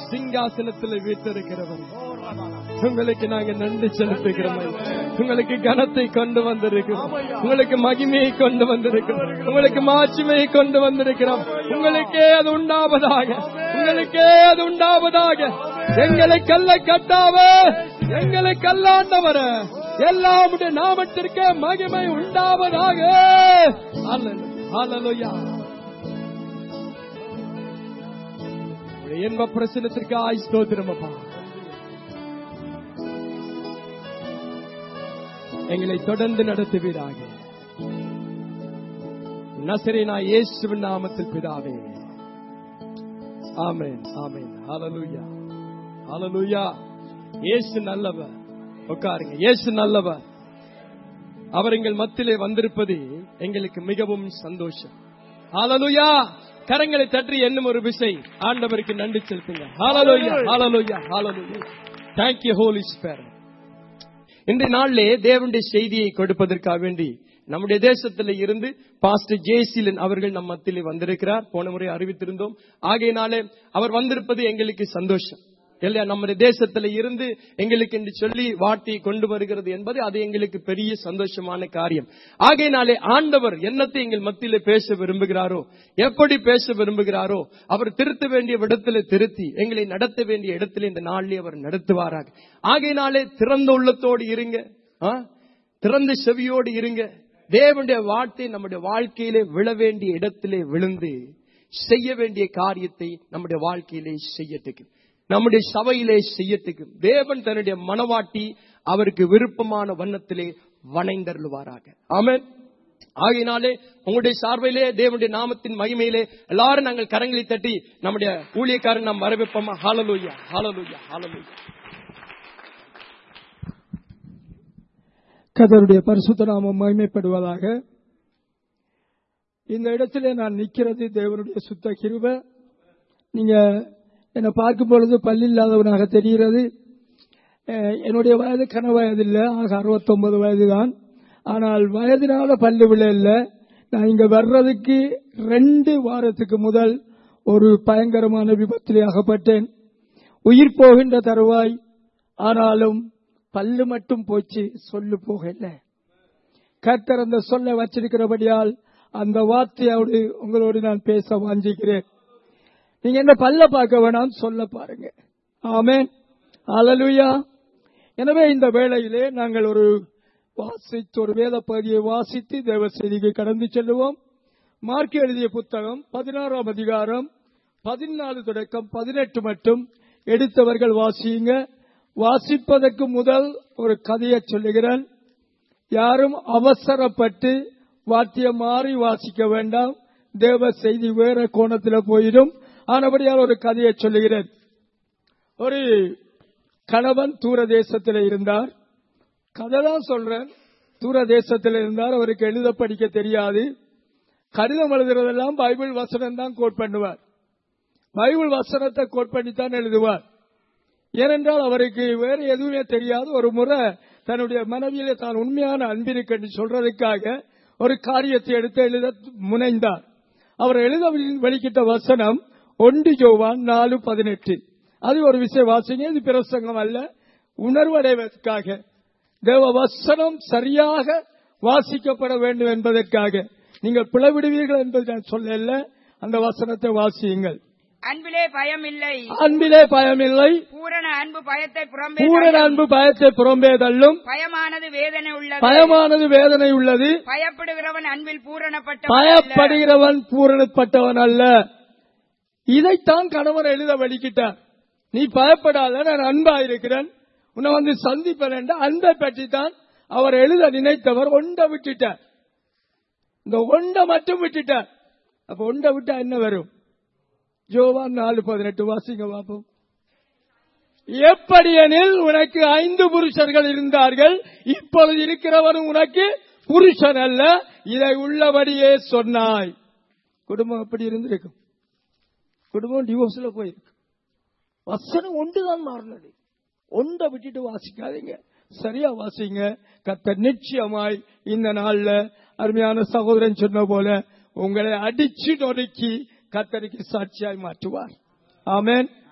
சிங்காசனத்தில் வீட்டிருக்கிறவர் உங்களுக்கு நாங்க நன்றி செலுத்துகிறோம் உங்களுக்கு கனத்தை கொண்டு வந்திருக்கிறோம் உங்களுக்கு மகிமையை கொண்டு வந்திருக்கிறோம் உங்களுக்கு மாட்சிமையை கொண்டு வந்திருக்கிறோம் உங்களுக்கே அது உண்டாவதாக உங்களுக்கே அது உண்டாவதாக எங்களை கல்ல கட்டாவ எங்களை கல்லாண்டவர எல்லாமுடைய நாமத்திற்கே மகிமை உண்டாவதாக ஹalleluya உடைய இன்ப பிரசனத்திற்கு ஆய் ஸ்தோத்திரம் அப்பா எங்களை தொடர்ந்து நடத்துவீராக நசரேனா இயேசுவின் நாமத்தில் பிதாவே ஆமென் ஆமென் ஹalleluya ஹalleluya இயேசு நல்லவர் உட்காருங்க இயேசு நல்லவர் அவர் எங்கள் மத்தியிலே வந்திருப்பது எங்களுக்கு மிகவும் சந்தோஷம் ஹalleluya கரங்களை தட்டி என்னும் ஒரு விசை ஆண்டவருக்கு நன்றி செலுத்துங்க ஹalleluya ஹalleluya ஹalleluya thank you holy spirit இன்றைய நாளிலே தேவனுடைய செய்தியை கொடுப்பதற்காக வேண்டி நம்முடைய தேசத்தில் இருந்து பாஸ்டர் ஜெயசீலன் அவர்கள் நம் மத்தியிலே வந்திருக்கிறார் போன முறை அறிவித்திருந்தோம் ஆகையினாலே அவர் வந்திருப்பது எங்களுக்கு சந்தோஷம் இல்லையா நம்முடைய தேசத்துல இருந்து எங்களுக்கு என்று சொல்லி வார்த்தையை கொண்டு வருகிறது என்பது அது எங்களுக்கு பெரிய சந்தோஷமான காரியம் ஆகையினாலே ஆண்டவர் என்னத்தை எங்கள் மத்தியில பேச விரும்புகிறாரோ எப்படி பேச விரும்புகிறாரோ அவர் திருத்த வேண்டிய இடத்துல திருத்தி எங்களை நடத்த வேண்டிய இடத்துல இந்த நாளிலே அவர் நடத்துவாராக ஆகையினாலே திறந்த உள்ளத்தோடு இருங்க ஆ? திறந்த செவியோடு இருங்க தேவனுடைய வார்த்தை நம்முடைய வாழ்க்கையிலே விழ வேண்டிய இடத்திலே விழுந்து செய்ய வேண்டிய காரியத்தை நம்முடைய வாழ்க்கையிலே செய்யட்டுக்கு நம்முடைய சபையிலே செய்யட்டுக்கு தேவன் தன்னுடைய மனவாட்டி அவருக்கு விருப்பமான வண்ணத்திலே வணைந்தருளுவாராக ஆமென் ஆகையினாலே உங்களுடைய சார்பிலே தேவனுடைய நாமத்தின் மகிமையிலே எல்லாரும் நாங்கள் கரங்களை தட்டி நம்முடைய ஊழியக்காரன் நாம் வரவேற்போமா ஹாலலூயா ஹாலலூயா ஹாலலூயா கதருடைய பரிசுத்த நாமம் மகிமைப்படுவதாக இந்த இடத்துல நான் நிக்கிறது தேவனுடைய சுத்த கிருப நீங்க என்னை பார்க்கும் பொழுது பல்லு இல்லாதவனாக தெரிகிறது அஹ், என்னுடைய வயது கன வயது இல்லை ஆக அறுபத்தொன்பது வயது தான் ஆனால் வயதினால பல்லு விழ இல்லை நான் இங்க வர்றதுக்கு ரெண்டு வாரத்துக்கு முதல் ஒரு பயங்கரமான விபத்திலே அகப்பட்டேன் உயிர் போகின்ற தருவாய் ஆனாலும் பல்லு மட்டும் போச்சு சொல்லு போகல கர்த்தர் அந்த சொல்ல வச்சிருக்கிறபடியால் அந்த வார்த்தையோடு உங்களோடு நான் பேச வாஞ்சிக்கிறேன் நீங்க என்ன பல்ல பார்க்க வேணாம் சொல்ல பாருங்க ஆமென் அல்லேலூயா எனவே இந்த வேளையிலே நாங்கள் ஒரு வாசித்து ஒரு வேத பகுதியை வாசித்து தேவ செய்திக்கு கடந்து செல்லுவோம் மார்க் எழுதிய புத்தகம் பதினாறாம் அதிகாரம் பதினாலு தொடக்கம் பதினெட்டு மட்டும் எடுத்தவர்கள் வாசியுங்க வாசிப்பதற்கு முதல் ஒரு கதையை சொல்லுகிறேன் யாரும் அவசரப்பட்டு வாத்தியம் மாறி வாசிக்க வேண்டாம் தேவ செய்தி வேற கோணத்தில் போயிடும் ஆனபடியால் ஒரு கதையை சொல்லுகிறேன் ஒரு கணவன் தூர தேசத்தில் இருந்தார் கதை தான் சொல்றேன் தூர தேசத்தில் இருந்தார் அவருக்கு எழுத படிக்க தெரியாது கடிதம் எழுதுறதெல்லாம் பைபிள் வசனம் தான் கோட் பண்ணுவார் பைபிள் வசனத்தை கோட் பண்ணித்தான் எழுதுவார் ஏனென்றால் அவருக்கு வேற எதுவுமே தெரியாது ஒரு முறை தன்னுடைய மனைவியிலே தான் உண்மையான அன்பிற்கு சொல்றதுக்காக ஒரு காரியத்தை எடுத்து எழுத முனைந்தார் அவர் எழுத வெளிக்கிட்ட வசனம் ஒன்று ஜோவான் நாலு பதினெட்டு அது ஒரு விஷய வாசிங்க இது பிரசங்கம் அல்ல உணர்வடைவதற்காக தேவ வசனம் சரியாக வாசிக்கப்பட வேண்டும் என்பதற்காக நீங்கள் பிளவிடுவீர்கள் என்பது நான் சொல்லல அந்த வசனத்தை வாசியுங்கள் அன்பிலே பயம் இல்லை அன்பிலே பயமில்லை பூரண அன்பு பயத்தை புறம்பே பூரண தள்ளும். அன்பு பயத்தை புறம்பே தள்ளும் பயமானது வேதனை உள்ளது பயமானது வேதனை உள்ளது பயப்படுகிறவன் அன்பில் பூரணப்பட்ட பயப்படுகிறவன் பூரணப்பட்டவன் அல்ல இதைத்தான் கணவன் எழுத வலிக்கிட்டார் நீ பயப்படாத நான் அன்பா இருக்கிறேன் உன்னை வந்து சந்திப்பேன் என்ற அன்பை பற்றி தான் அவர் எழுத நினைத்தவர் ஒண்ட விட்டுட்டார் இந்த ஒண்ட மட்டும் விட்டுட்டார் அப்ப ஒண்ட விட்டா என்ன வரும் ஜோவான் நாலு பதினெட்டு வாசிங்க பாப்போம் எப்படியெனில் உனக்கு ஐந்து புருஷர்கள் இருந்தார்கள் இப்பொழுது இருக்கிறவனும் உனக்கு புருஷன் அல்ல இதை உள்ளபடியே சொன்னாய் குடும்பம் எப்படி இருந்திருக்கும் குடும்பம் டிவோர்ஸ்ல போயிருக்கு வசனம் ஒன்றுதான் மாறினது ஒன்றை விட்டுட்டு வாசிக்காதீங்க சரியா வாசிங்க கத்த நிச்சயமாய் இந்த நாள்ல அருமையான சகோதரன் சொன்ன போல உங்களை அடிச்சு நொறுக்கி கத்தருக்கு சாட்சியாய் மாற்றுவார் ஆமென்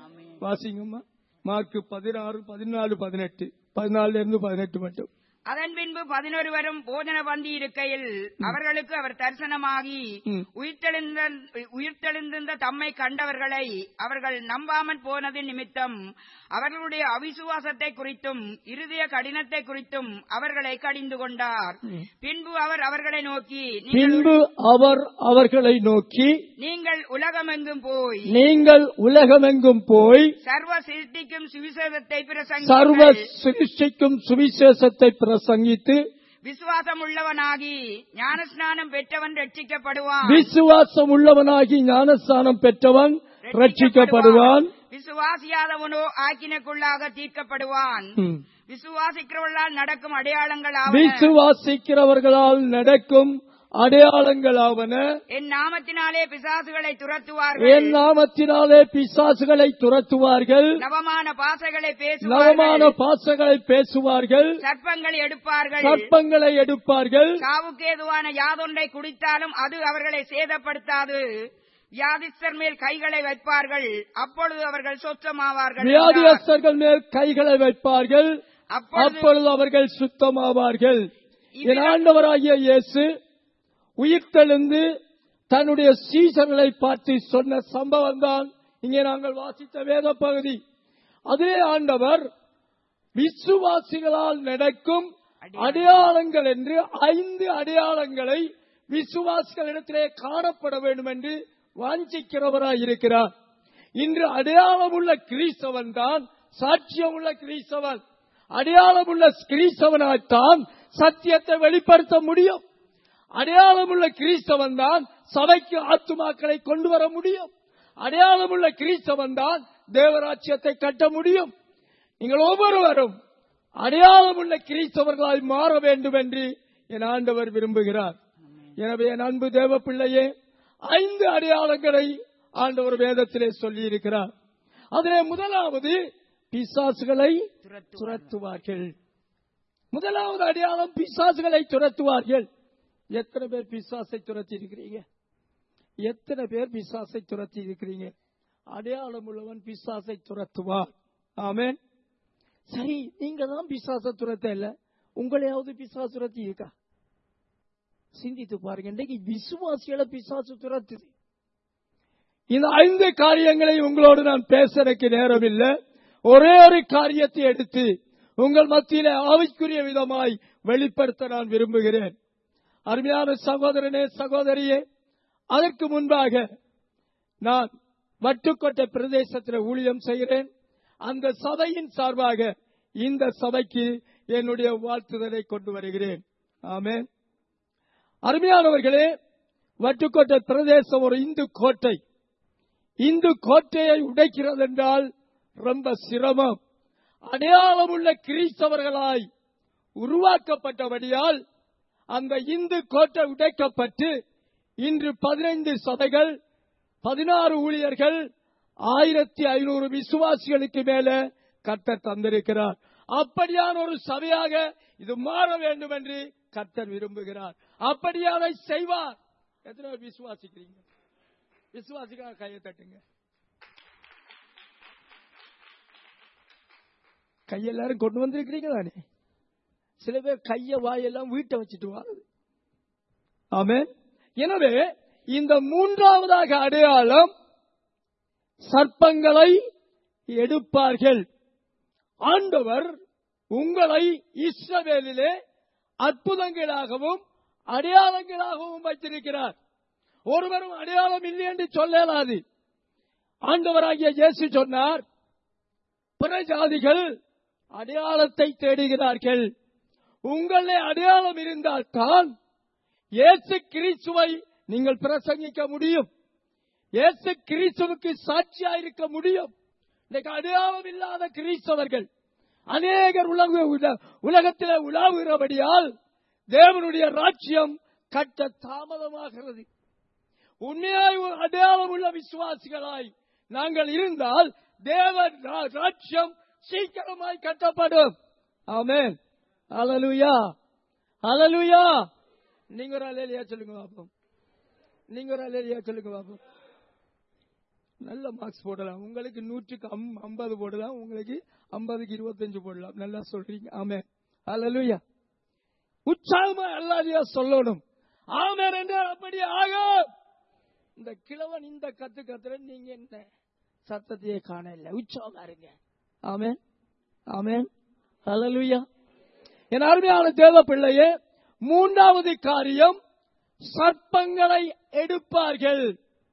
வாசிங்கம்மா மார்க் பதினாறு பதினாலு பதினெட்டு பதினாலுல இருந்து பதினெட்டு மட்டும் அதன் பின்பு பதினொருவரும் போஜன பந்தி இருக்கையில் அவர்களுக்கு அவர் தரிசனமாகி ம். உயிர்த்தெழுந்த உயிர்த்தெழுந்திருந்த தம்மை கண்டவர்களை அவர்கள் நம்பாமற் போனது நிமித்தம் அவர்களுடைய அவிசுவாசத்தை குறித்தும் இருதய கடினத்தை குறித்தும் அவர்களை கடிந்து கொண்டார் பின்பு அவர் அவர்களை நோக்கி நீங்கள் பின்பு அவர் அவர்களை நோக்கி நீங்கள் உலகமெங்கும் போய் நீங்கள் உலகமெங்கும் போய் சர்வ சிருஷ்டிக்கும் சுவிசேஷத்தை சர்வ பிரசங்கியுங்கள் சிருஷ்டிக்கும் சுவிசேஷத்தை பிரசங்கித்து விசுவாசம் உள்ளவனாகி ஞானஸ்நானம் பெற்றவன் ரட்சிக்கப்படுவான் விசுவாசம் உள்ளவனாகி ஞானஸ்தானம் பெற்றவன் ரட்சிக்கப்படுவான் விசுவாசியாதவனோ ஆக்கினக்குள்ளாக தீர்க்கப்படுவான் ம். விசுவாசிக்கிறவர்களால் நடக்கும் அடையாளங்கள் விசுவாசிக்கிறவர்களால் நடக்கும் அடையாளங்களாவன என் நாமத்தினாலே பிசாசுகளை துரத்துவார்கள் என் நாமத்தினாலே பிசாசுகளை துரத்துவார்கள் நவமான பாசைகளை நவமான பேசுவார்கள் பாசங்களை பேசுவார்கள் சர்ப்பங்கள் எடுப்பார்கள் சர்ப்பங்களை எடுப்பார்கள் சாவுக்கேதுவான யாதொன்றை குடித்தாலும் அது அவர்களை சேதப்படுத்தாது வியாதிஸ்தர் மேல் கைகளை வைப்பார்கள் அப்பொழுது அவர்கள் சொச்சமாவார்கள் என்றார். வியாதியஸ்தர்கள் மேல் கைகளை வைப்பார்கள் அப்பொழுது அப்பொழுது அவர்கள் சுத்தமாவார்கள் என் ஆண்டவராகிய இயேசு உயிர்த்தெழுந்து தன்னுடைய சீசர்களை பார்த்து சொன்ன சம்பவம் தான் இங்கே நாங்கள் வாசித்த வேத பகுதி அதே ஆண்டவர் விசுவாசிகளால் நடக்கும் அடையாளங்கள் என்று ஐந்து அடையாளங்களை விசுவாசிகளிடத்திலே காணப்பட வேண்டும் என்று வாஞ்சிக்கிறவராய் இருக்கிறார் இன்று அடையாளமுள்ள கிறிஸ்தவன் தான் சாட்சியமுள்ள கிறிஸ்தவன் அடையாளமுள்ள கிறிஸ்தவனாய்த்தான் சத்தியத்தை வெளிப்படுத்த முடியும் அடையாளமுள்ள கிறிஸ்தவன் தான் சபைக்கு ஆத்துமாக்களை கொண்டு வர முடியும் அடையாளமுள்ள கிறிஸ்தவன் தான் தேவராட்சியத்தை கட்ட முடியும் நீங்கள் ஒவ்வொருவரும் அடையாளமுள்ள கிறிஸ்தவர்களாய் மாற வேண்டும் என்று என் ஆண்டவர் விரும்புகிறார் எனவே என் அன்பு தேவ பிள்ளையே ஐந்து அடையாளங்களை ஆண்டவர் வேதத்திலே சொல்லி இருக்கிறார் அதிலே முதலாவது பிசாசுகளை துரத்துவார்கள் முதலாவது அடையாளம் பிசாசுகளை துரத்துவார்கள் எத்தனை பேர் பிசாசை துரத்தி இருக்கிறீங்க எத்தனை பேர் பிசாசை துரத்தி இருக்கிறீங்க அடையாளம் உள்ளவன் பிசாசை துரத்துவார் ஆமென் சரி நீங்க தான் பிசாசை துரத்த இல்ல உங்களையாவது பிசாசு துரத்தி இருக்கா சிந்தித்து பாருங்க இன்றைக்கு விசுவாசிகளை பிசாசு துரத்துது இந்த ஐந்து காரியங்களை உங்களோடு நான் பேச எனக்கு நேரம் இல்லை ஒரே ஒரு காரியத்தை எடுத்து உங்கள் மத்தியிலே ஆவிக்குரிய விதமாய் வெளிப்படுத்த நான் விரும்புகிறேன் அருமையான சகோதரனே சகோதரியே அதற்கு முன்பாக நான் வட்டுக்கோட்டை பிரதேசத்தில் ஊழியம் செய்கிறேன் அந்த சபையின் சார்பாக இந்த சபைக்கு என்னுடைய வாழ்த்துதலை கொண்டு வருகிறேன் ஆமென் அருமையானவர்களே வட்டுக்கோட்டை பிரதேசம் ஒரு இந்து கோட்டை இந்து கோட்டையை உடைக்கிறது என்றால் ரொம்ப சிரமம் அடையாளமுள்ள கிறிஸ்தவர்களாய் உருவாக்கப்பட்டபடியால் அந்த இந்து கோட்டை உடைக்கப்பட்டு இன்று பதினைந்து சபைகள் பதினாறு ஊழியர்கள் ஆயிரத்தி ஐநூறு விசுவாசிகளுக்கு மேல கர்த்தர் தந்திருக்கிறார் அப்படியான ஒரு சபையாக இது மாற வேண்டும் என்று கர்த்தர் விரும்புகிறார் அப்படியான செய்வார் எத்தனை பேர் விசுவாசிக்கிறீங்க விசுவாசிக்காக கையை தட்டுங்க கையெல்லாரும் கொண்டு வந்திருக்கிறீங்க தானே சில பேர் கைய வாயெல்லாம் வீட்டை வச்சுட்டு வாருது ஆமென் எனவே இந்த மூன்றாவதாக அடையாளம் சர்ப்பங்களை எடுப்பார்கள் ஆண்டவர் உங்களை இஸ்ரவேலிலே அற்புதங்களாகவும் அடையாளங்களாகவும் வைத்திருக்கிறார் ஒருவரும் அடையாளம் இல்லை என்று சொல்லலாது ஆண்டவராகிய இயேசு சொன்னார் பிற ஜாதிகள் அடையாளத்தை தேடுகிறார்கள் உங்களே அடையாளம் இருந்தால் தான் இயேசு கிறிஸ்துவை நீங்கள் பிரசங்கிக்க முடியும் இயேசு கிறிஸ்துவுக்கு சாட்சியா இருக்க முடியும் இன்னைக்கு அடையாளம் இல்லாத கிறிஸ்தவர்கள் அநேகர் உலக உல- உலகத்திலே உலாவுகிறபடியால் தேவனுடைய ராஜ்யம் கட்ட தாமதமாகிறது உண்மையாய் ஒரு அடையாளம் உள்ள விசுவாசிகளாய் நாங்கள் இருந்தால் தேவ ரா- ராஜ்யம் சீக்கிரமாய் கட்டப்படும் ஆமென் அலலுயா அலலுயா நீங்க ஒரு அலையிலையா சொல்லுங்க பாப்போம் நீங்க ஒரு அலையிலையா சொல்லுங்க பாப்போம் நல்ல மார்க்ஸ் போடலாம் உங்களுக்கு நூற்றுக்கு அம்- ஐம்பது போடலாம் உங்களுக்கு ஐம்பதுக்கு இருபத்தஞ்சு போடலாம் நல்லா சொல்றீங்க ஆமே அல்லலுயா உற்சாகமா எல்லாரையும் சொல்லணும் ஆமென் என்றால் அப்படி ஆகும் இந்த கிழவன் இந்த கத்து கத்துற நீங்க என்ன சத்தத்தையே காண இல்ல உற்சாகமா இருங்க ஆமென் ஆமென் அல்லலுயா என் அருமையான தேவ பிள்ளையே மூன்றாவது காரியம் சர்ப்பங்களை எடுப்பார்கள்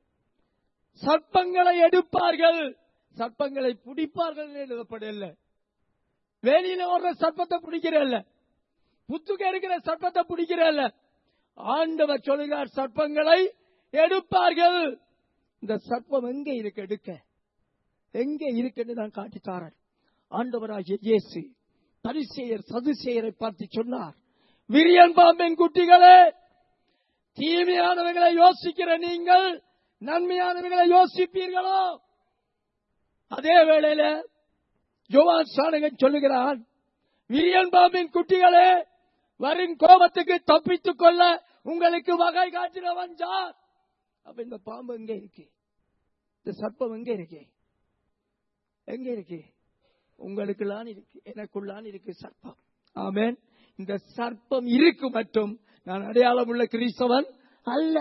சர்ப்பங்களை எடுப்பார்கள் சர்ப்பங்களை பிடிப்பார்கள் எழுதப்படல வேலியில ஓடுற சர்ப்பத்தை பிடிக்கிறல்ல புத்துக்க இருக்கிற சர்ப்பத்தை பிடிக்கிறல்ல ஆண்டவர் சொல்லுகிறார் சர்ப்பங்களை எடுப்பார்கள் இந்த சர்ப்பம் எங்க இருக்கு எடுக்க எங்க இருக்குன்னு நான் காட்டித்தாரன் ஆண்டவராகிய இயேசு பரிசெயர் சதுசெயரை பார்த்து சொன்னார் விரியன் பாம்பின் குட்டிகளே தீமையானவர்களை யோசிக்கிற நீங்கள் நன்மையானவர்களை யோசிப்பீர்களோ அதே வேளையில யோவான் சாணகன் சொல்லுகிறான் விரியன் பாம்பின் குட்டிகளே வரும் கோபத்துக்கு தப்பித்துக் கொள்ள உங்களுக்கு வகை காட்டினவன் யார் அப்ப இந்த பாம்பு எங்க இருக்கு இந்த சர்ப்பம் எங்க இருக்கு எங்க இருக்கு உங்களுக்குள்ளான் இருக்கு எனக்குள்ளான் இருக்கு சர்ப்பம் ஆமென் இந்த சர்ப்பம் இருக்கு மட்டும் நான் அடையாளம் உள்ள கிறிஸ்தவன் அல்ல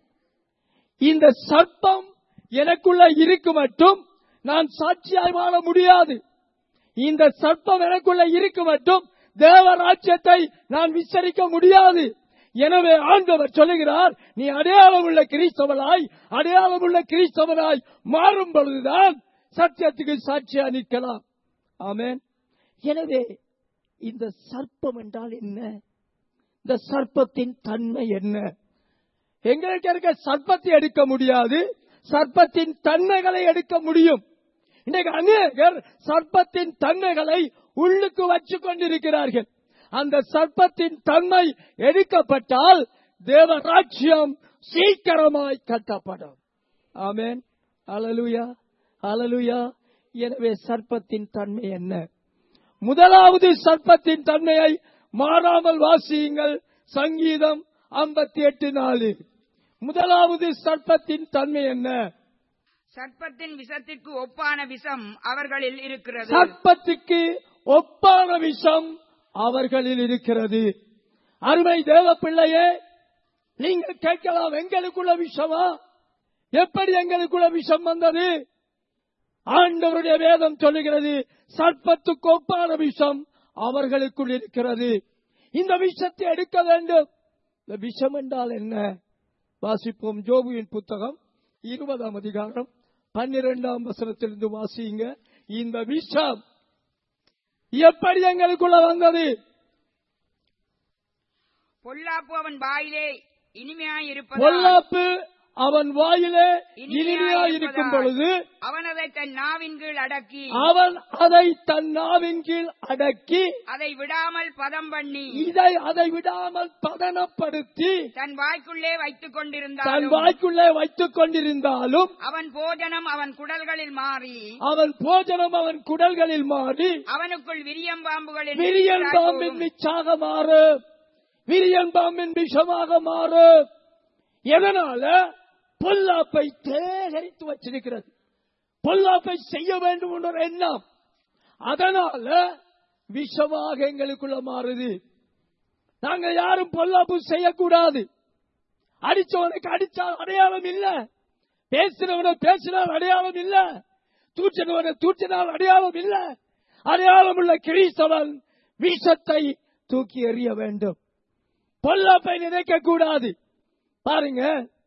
இந்த சர்ப்பம் எனக்குள்ள இருக்கு மட்டும் நான் சாட்சியாய் வாழ முடியாது இந்த சர்ப்பம் எனக்குள்ள இருக்கு மட்டும் தேவராஜ்யத்தை நான் விசரிக்க முடியாது எனவே ஆண்டவர் சொல்லுகிறார் நீ அடையாளம் உள்ள கிறிஸ்தவனாய் அடையாளம் உள்ள கிறிஸ்தவனாய் மாறும் பொழுதுதான் சத்தியத்துக்கு சாட்சியா நிற்கலாம் ஆமென் எனவே இந்த சர்ப்பம் என்றால் என்ன இந்த சர்ப்பத்தின் தன்மை என்ன எங்களுக்கு இருக்க சர்ப்பத்தை எடுக்க முடியாது சர்ப்பத்தின் தன்மைகளை எடுக்க முடியும் இன்னைக்கு அநேகர் சர்ப்பத்தின் தன்மைகளை உள்ளுக்கு வச்சு கொண்டிருக்கிறார்கள் அந்த சர்ப்பத்தின் தன்மை எடுக்கப்பட்டால் தேவராஜ்யம் சீக்கிரமாய் கட்டப்படும் ஆமென் அலலுயா அலலுயா எனவே சர்ப்பத்தின் தன்மை என்ன முதலாவது சர்ப்பத்தின் தன்மையை மாறாமல் வாசியுங்கள் சங்கீதம் ஐம்பத்தி எட்டு நாலு முதலாவது சர்ப்பத்தின் தன்மை என்ன சர்ப்பத்தின் விஷத்திற்கு ஒப்பான விஷம் அவர்களில் இருக்கிறது சர்ப்பத்துக்கு ஒப்பான விஷம் அவர்களில் இருக்கிறது அருமை தேவ பிள்ளையே நீங்கள் கேட்கலாம் எங்களுக்குள்ள விஷமா எப்படி எங்களுக்குள்ள விஷம் வந்தது ஆண்டவருடைய வேதம் சொல்லுகிறது சர்ப்பத்துக்கு ஒப்பான விஷம் அவர்களுக்குள் இருக்கிறது இந்த விஷத்தை எடுக்க வேண்டும் இந்த விஷம் என்றால் என்ன வாசிப்போம் ஜோபுவின் புத்தகம் இருபதாம் அதிகாரம் பன்னிரெண்டாம் வசனத்திலிருந்து வாசியுங்க இந்த விஷம் எப்படி எங்களுக்குள்ள வந்தது பொல்லாப்பு அவன் வாயிலே இனிமையாயிருப்பதால் பொல்லாப்பு அவன் வாயிலே இனிமையா இருக்கும் பொழுது அவன் அதை தன் நாவின் கீழ் அடக்கி அவன் அதை தன் நாவின் கீழ் அடக்கி அதை விடாமல் பதம் பண்ணி இதை அதை விடாமல் பதனப்படுத்தி தன் வாய்க்குள்ளே வைத்துக் தன் கொண்டிருந்தாலும் வாய்க்குள்ளே வைத்துக் கொண்டிருந்தாலும் அவன் போஜனம் அவன் குடல்களில் மாறி அவன் போஜனம் அவன் குடல்களில் மாறி அவனுக்குள் விரியம் பாம்புகளின் விரியன் பாம்பின் மிச்சாக மாறு விரியன் பாம்பின் விஷமாக மாறு எதனால பொல்லாப்பை சேகரித்து வச்சிருக்கிறது பொல்லாப்பை செய்ய வேண்டும் என்ற ஒரு எண்ணம் அதனால விஷமாக எங்களுக்குள்ள மாறுது நாங்க யாரும் பொல்லாப்பு செய்யக்கூடாது அடிச்சவனுக்கு அடிச்சால் அடையாளம் இல்ல பேசினவனை பேசினால் அடையாளம் இல்ல தூற்றினவனை தூற்றினால் அடையாளம் இல்ல அடையாளம் உள்ள கிறிஸ்தவன் விஷத்தை தூக்கி எறிய வேண்டும் பொல்லாப்பை நினைக்க கூடாது பாருங்க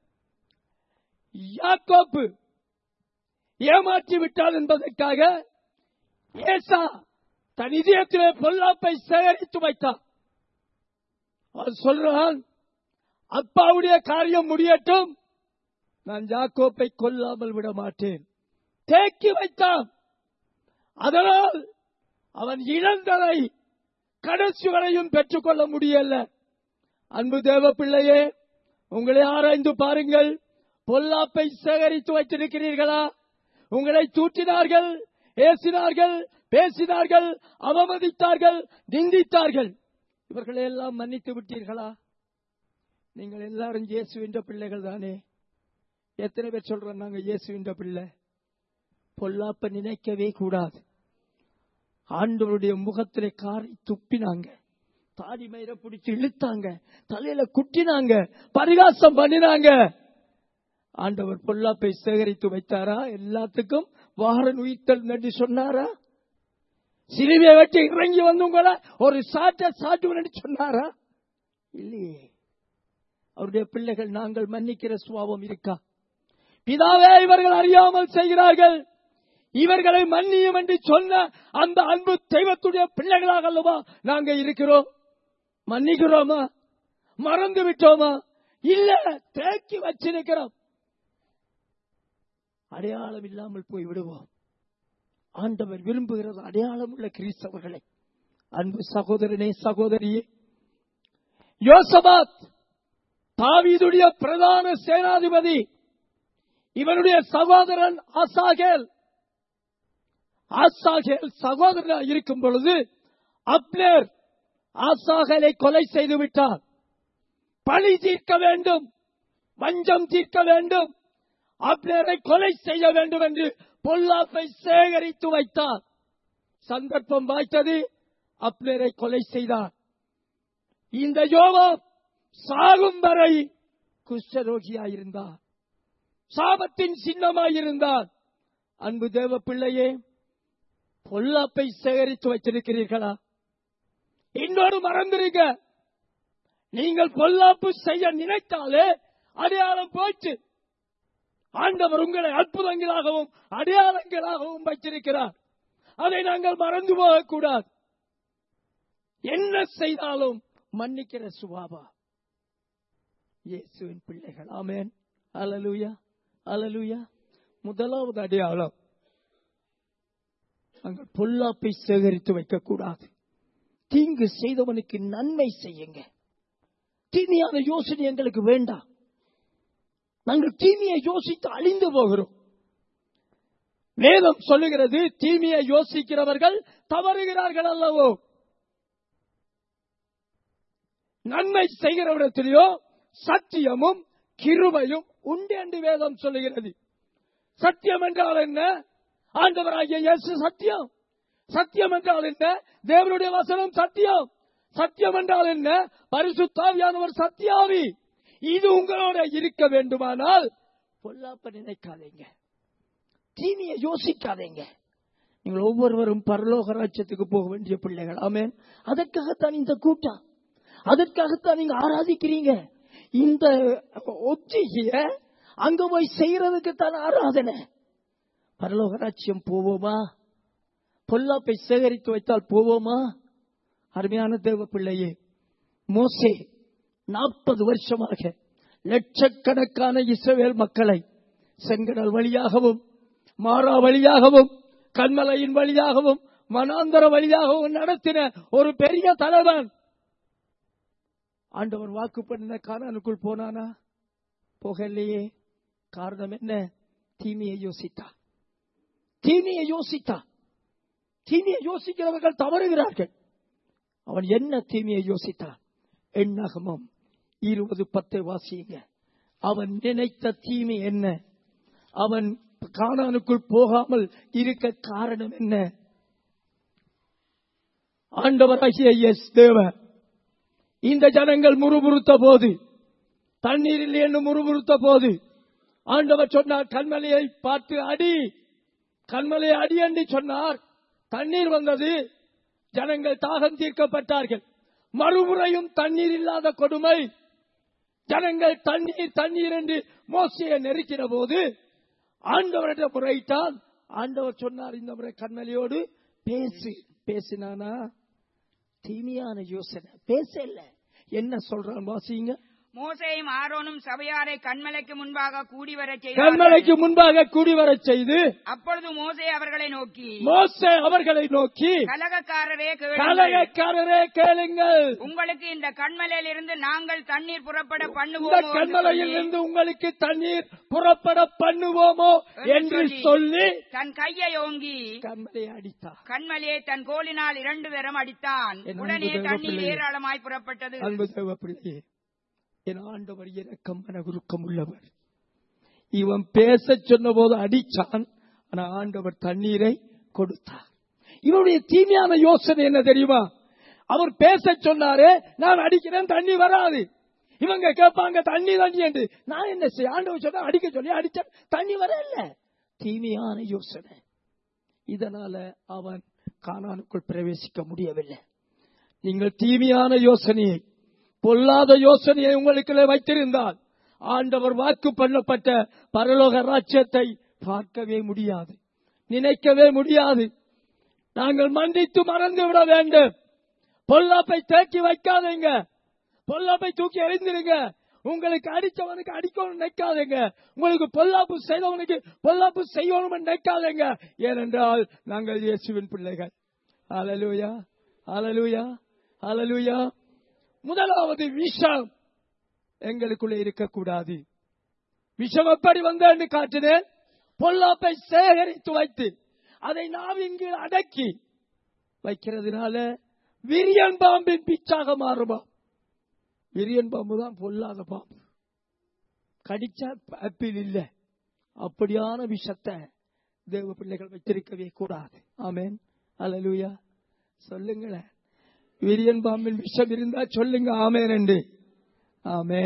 யாக்கோப்பு ஏமாற்றி விட்டால் என்பதற்காக ஏசா தன் இதயத்திலே பொல்லாப்பை சேகரித்து வைத்தான் அவன் சொல்றான் அப்பாவுடைய காரியம் முடியட்டும் நான் யாக்கோப்பை கொல்லாமல் விட மாட்டேன் தேக்கி வைத்தான் அதனால் அவன் இழந்ததை கடைசி வரையும் பெற்றுக்கொள்ள முடியல அன்பு தேவ பிள்ளையே உங்களை ஆராய்ந்து பாருங்கள் பொல்லாப்பை சேகரித்து வைத்திருக்கிறீர்களா உங்களை தூற்றினார்கள் ஏசினார்கள் பேசினார்கள் அவமதித்தார்கள் நிந்தித்தார்கள் இவர்களை எல்லாம் மன்னித்து விட்டீர்களா நீங்கள் எல்லாரும் இயேசுவின்ற பிள்ளைகள் தானே எத்தனை பேர் சொல்றோம் நாங்க இயேசுவின்ற பிள்ளை பொல்லாப்ப நினைக்கவே கூடாது ஆண்டவருடைய முகத்திலே காரை துப்பினாங்க தாடி மயிரை பிடிச்சு இழுத்தாங்க தலையில குட்டினாங்க பரிகாசம் பண்ணினாங்க ஆண்டவர் பொல்லாப்பை சேகரித்து வைத்தாரா எல்லாத்துக்கும் வாரன் உயிர்த்தல் நன்றி சொன்னாரா சிலுவையை வெட்டி இறங்கி வந்து உங்களை ஒரு சாட்ட சாட்டுவன் சொன்னாரா இல்லையே அவருடைய பிள்ளைகள் நாங்கள் மன்னிக்கிற சுவாபம் இருக்கா பிதாவே இவர்கள் அறியாமல் செய்கிறார்கள் இவர்களை மன்னியும் என்று சொன்ன அந்த அன்பு தெய்வத்துடைய பிள்ளைகளாக அல்லவா நாங்க இருக்கிறோம் மன்னிக்கிறோமா மறந்து விட்டோமா இல்ல தேக்கி வச்சிருக்கிறோம் அடையாளம் இல்லாமல் போய் விடுவோம் ஆண்டவர் விரும்புகிறது அடையாளம் உள்ள கிறிஸ்தவர்களை அன்பு சகோதரனே சகோதரியே யோசபாத் தாவீதுடைய பிரதான சேனாதிபதி இவனுடைய சகோதரன் ஆசாகேல் ஆசாகேல் சகோதரனாக இருக்கும் பொழுது அப்னேர் ஆசாகலை கொலை செய்து விட்டார் பழி தீர்க்க வேண்டும் வஞ்சம் தீர்க்க வேண்டும் அப்னேரை கொலை செய்ய வேண்டும் என்று பொல்லாப்பை சேகரித்து வைத்தார் சந்தர்ப்பம் வாய்த்தது அப்னேரை கொலை செய்தார் இந்த யோவாப் சாகும் வரை குஷ்டரோகியாயிருந்தார் சாபத்தின் சின்னமாயிருந்தார் அன்பு தேவ பிள்ளையே பொல்லாப்பை சேகரித்து வச்சிருக்கிறீர்களா இன்னொரு மறந்துருங்க நீங்கள் பொல்லாப்பு செய்ய நினைத்தாலே அடையாளம் போச்சு ஆண்டவர் உங்களை அற்புதங்களாகவும் அடையாளங்களாகவும் வைத்திருக்கிறார் அதை நாங்கள் மறந்து போகக்கூடாது என்ன செய்தாலும் மன்னிக்கிற சுபாவா இயேசுவின் பிள்ளைகள் ஆமேன் அலலுயா அலலுயா முதலாவது அடையாளம் நாங்கள் பொல்லாப்பை சேகரித்து வைக்கக்கூடாது தீங்கு செய்தவனுக்கு நன்மை செய்யுங்க தீமையான யோசனை எங்களுக்கு வேண்டாம் நாங்கள் தீமையை யோசித்து அழிந்து போகிறோம் வேதம் சொல்லுகிறது தீமையை யோசிக்கிறவர்கள் தவறுகிறார்கள் அல்லவோ நன்மை செய்கிறவரிடத்திலேயோ சத்தியமும் கிருபையும் உண்டு என்று வேதம் சொல்லுகிறது சத்தியம் என்றால் என்ன ஆண்டவராகிய இயேசு சத்தியம் சத்தியம் என்றால் என்ன தேவனுடைய வசனம் சத்தியம் சத்தியம் என்றால் என்ன பரிசுத்தாவியானவர் சத்தியாவி இது உங்களோட இருக்க வேண்டுமானால் பொல்லாப்ப நினைக்காதீங்க தீமையை யோசிக்காதீங்க நீங்கள் ஒவ்வொருவரும் பரலோக ராஜ்யத்துக்கு போக வேண்டிய பிள்ளைகள் ஆமேன் அதற்காகத்தான் இந்த கூட்டம் அதற்காகத்தான் நீங்க ஆராதிக்கிறீங்க இந்த ஒத்திகைய அங்க போய் செய்யறதுக்கு தான் ஆராதனை பரலோக ராஜ்யம் போவோமா பொல்லாப்பை சேகரித்து வைத்தால் போவோமா அருமையான தேவ பிள்ளையே மோசே நாற்பது வருஷமாக லட்சக்கணக்கான இஸ்ரவேல் மக்களை செங்கடல் வழியாகவும் மாறா வழியாகவும் கண்மலையின் வழியாகவும் மனாந்தர வழியாகவும் நடத்தின ஒரு பெரிய தலைவன் ஆண்டவர் வாக்கு பண்ணின காணனுக்குள் போனானா போகலையே காரணம் என்ன தீமையை யோசித்தா தீமையை யோசித்தா தீமையை யோசிக்கிறவர்கள் தவறுகிறார்கள் அவன் என்ன தீமையை காண்பித்தான் எண்ணகமம் இருபது பத்தை வாசியுங்க அவன் நினைத்த தீமை என்ன அவன் கானானுக்குள் போகாமல் இருக்க காரணம் என்ன ஆண்டவராகிய எஸ் தேவன் இந்த ஜனங்கள் முறுமுறுத்த போது தண்ணீரில் என்று முறுமுறுத்த போது ஆண்டவர் சொன்னார் கண்மலையை பார்த்து அடி கண்மலையை அடி என்று சொன்னார் தண்ணீர் வந்தது ஜனங்கள் தாகம் தீர்க்கப்பட்டார்கள் மறுமுறையும் தண்ணீர் இல்லாத கொடுமை ஜனங்கள் தண்ணீர் தண்ணீர் என்று மோசையை நெருக்கிற போது ஆண்டவரிடம் முறையிட்டால் ஆண்டவர் சொன்னார் இந்த முறை கண்மலையோடு பேசு பேசினானா தீமையான யோசனை பேசல என்ன சொல்றான் வாசிங்க மோசேயும் ஆரோனும் சபையாரை கண்மலைக்கு முன்பாக கூடி வரச் கண்மலைக்கு செய்தார்கள் முன்பாக கூடி வரச் செய்து அப்பொழுது மோசே அவர்களை நோக்கி மோசே அவர்களை நோக்கி கலகக்காரரே கேளுங்கள். கலகக்காரரே கேளுங்கள் உங்களுக்கு இந்த கண்மலையில் இருந்து நாங்கள் தண்ணீர் புறப்பட இந்த பண்ணுவோமோ என்று கண்மலையில் சொல்லி, இருந்து உங்களுக்கு தண்ணீர் புறப்பட பண்ணுவோமோ என்று சொல்லி தன் கையை ஓங்கி கண்மலையை அடித்தார் கண்மலையை தன் கோலினால் இரண்டு தரம் அடித்தான் என் அன்பு உடனே தேவ தண்ணீர் பிள்ளையே. ஏராளமாய் புறப்பட்டது அன்பு தேவப்பிள்ளையே என் ஆண்டவர் இரக்கம் மனகுருக்கம் உள்ளவர் இவன் பேச சொன்ன போது அடிச்சான் ஆனா ஆண்டவர் தண்ணீரை கொடுத்தார் இவருடைய தீமையான யோசனை என்ன தெரியுமா அவர் பேச சொன்னாரே நான் அடிக்கிறேன் தண்ணி வராது இவங்க கேட்பாங்க தண்ணி தண்ணி என்று நான் என்ன செய்ய ஆண்டவர் சொன்னா அடிக்க சொல்லி அடிச்ச தண்ணி வரல தீமையான யோசனை இதனால அவன் கானானுக்குள் பிரவேசிக்க முடியவில்லை நீங்கள் தீமையான யோசனையை பொல்லாத யோசனையை உங்களுக்குள்ளே வைத்திருந்தால் ஆண்டவர் வாக்கு பண்ணப்பட்ட பரலோக ராஜ்யத்தை பார்க்கவே முடியாது நினைக்கவே முடியாது நாங்கள் மன்னித்து மறந்து விட வேண்டும் பொல்லாப்பை தேக்கி வைக்காதீங்க பொல்லாப்பை தூக்கி எறிந்திருங்க உங்களுக்கு அடிச்சவனுக்கு அடிக்கணும் நினைக்காதீங்க உங்களுக்கு பொல்லாப்பு செய்தவனுக்கு பொல்லாப்பு செய்யணும் நினைக்காதீங்க ஏனென்றால் நாங்கள் இயேசுவின் பிள்ளைகள் அலலூயா அலலூயா அலலூயா முதலாவது விஷம் எங்களுக்குள்ளே இருக்கக்கூடாது விஷம் எப்படி வந்தேன்னு காட்டினேன் பொல்லாப்பை சேகரித்து வைத்து அதை நாம் இங்கு அடக்கி வைக்கிறதுனால விரியன் பாம்பின் பிச்சாக மாறுமா விரியன் பாம்பு தான் பொல்லாத பாம்பு கடிச்சா அப்பில் இல்லை அப்படியான விஷத்தை தேவ பிள்ளைகள் வைத்திருக்கவே கூடாது ஆமேன் அல்லேலூயா சொல்லுங்களேன் விரியன் பாம்பின் விஷம் இருந்தா சொல்லுங்க ஆமேன் என்று ஆமே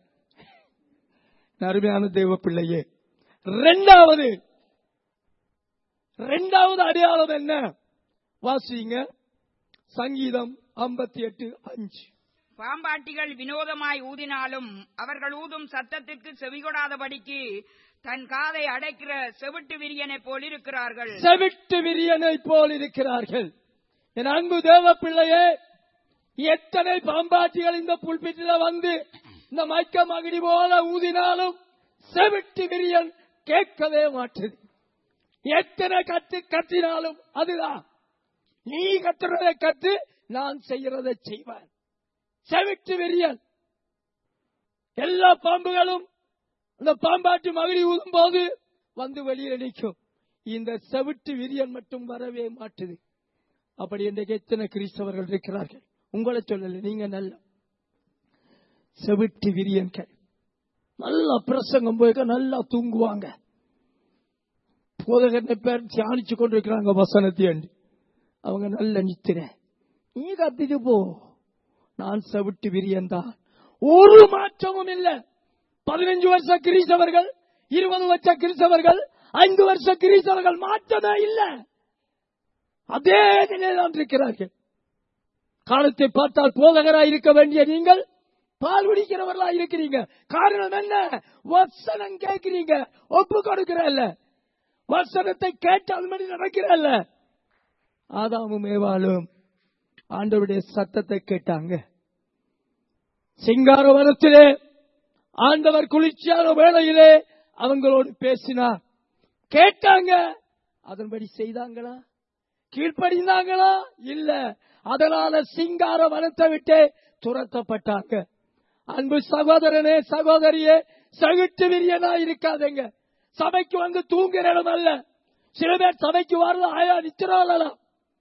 அருமையான தேவ பிள்ளையே ரெண்டாவது ரெண்டாவது அடையாளம் என்ன வாசிங்க சங்கீதம் ஐம்பத்தி எட்டு அஞ்சு பாம்பாட்டிகள் வினோதமாய் ஊதினாலும் அவர்கள் ஊதும் சத்தத்திற்கு செவிகொடாதபடிக்கு தன் காதை அடைக்கிற செவிட்டு விரியனைப் போல் இருக்கிறார்கள் செவிட்டு விரியனை போல் இருக்கிறார்கள் என் அன்பு தேவ பிள்ளையே எத்தனை பாம்பாட்டிகள் இந்த புல்பிட்டில வந்து இந்த மைக்க மகிடி போல ஊதினாலும் செவிட்டு விரியன் கேட்கவே மாட்டது எத்தனை கத்து கத்தினாலும் அதுதான் நீ கத்துறதை கத்து நான் செய்யறதை செய்வேன் செவிட்டு விரியன் எல்லா பாம்புகளும் அந்த பாம்பாட்டி மகிழி ஊதும் போது வந்து வெளியே நிற்கும் இந்த செவிட்டு விரியன் மட்டும் வரவே மாட்டுது அப்படி இன்றைக்கு எத்தனை கிறிஸ்தவர்கள் இருக்கிறார்கள் உங்களை சொல்லல நீங்க நல்ல செவிட்டு விரியன்கள் நல்லா பிரசங்கம் போய்க்க நல்லா தூங்குவாங்க போதகர்ன பேர் தியானிச்சு கொண்டிருக்கிறாங்க வசனத்தை அவங்க நல்ல நித்திர நீ கத்திட்டு போ நான் செவிட்டு விரியன் தான் ஒரு மாற்றமும் இல்லை பதினஞ்சு வருஷ கிறிஸ்தவர்கள் இருபது வருஷ கிறிஸ்தவர்கள் ஐந்து வருஷ கிறிஸ்தவர்கள் மாற்றமே இல்லை அதே நிலையில்தான் இருக்கிறார்கள் காலத்தை பார்த்தால் போதகராய் இருக்க வேண்டிய நீங்கள் பால் குடிக்கிறவர்களா இருக்கிறீங்க காரணம் என்ன வசனம் கேட்கிறீங்க ஒப்பு கொடுக்கிறல்ல வசனத்தை கேட்டு அது மாதிரி நடக்கிறல்ல ஆதாமும் ஏவாளும் ஆண்டவருடைய சத்தத்தை கேட்டாங்க சிங்கார வனத்திலே ஆண்டவர் குளிர்ச்சியான வேளையிலே அவங்களோடு பேசினார் கேட்டாங்க அதன்படி செய்தாங்களா கீழ்ப்படிந்தாங்களா இல்ல அதனால சிங்கார வனத்தை விட்டு துரத்தப்பட்டாங்க அன்பு சகோதரனே சகோதரியே சகிட்டு விரியனா இருக்காதங்க சபைக்கு வந்து தூங்குற இடம் அல்ல சில பேர் சபைக்கு வரல ஆயா நித்திரம்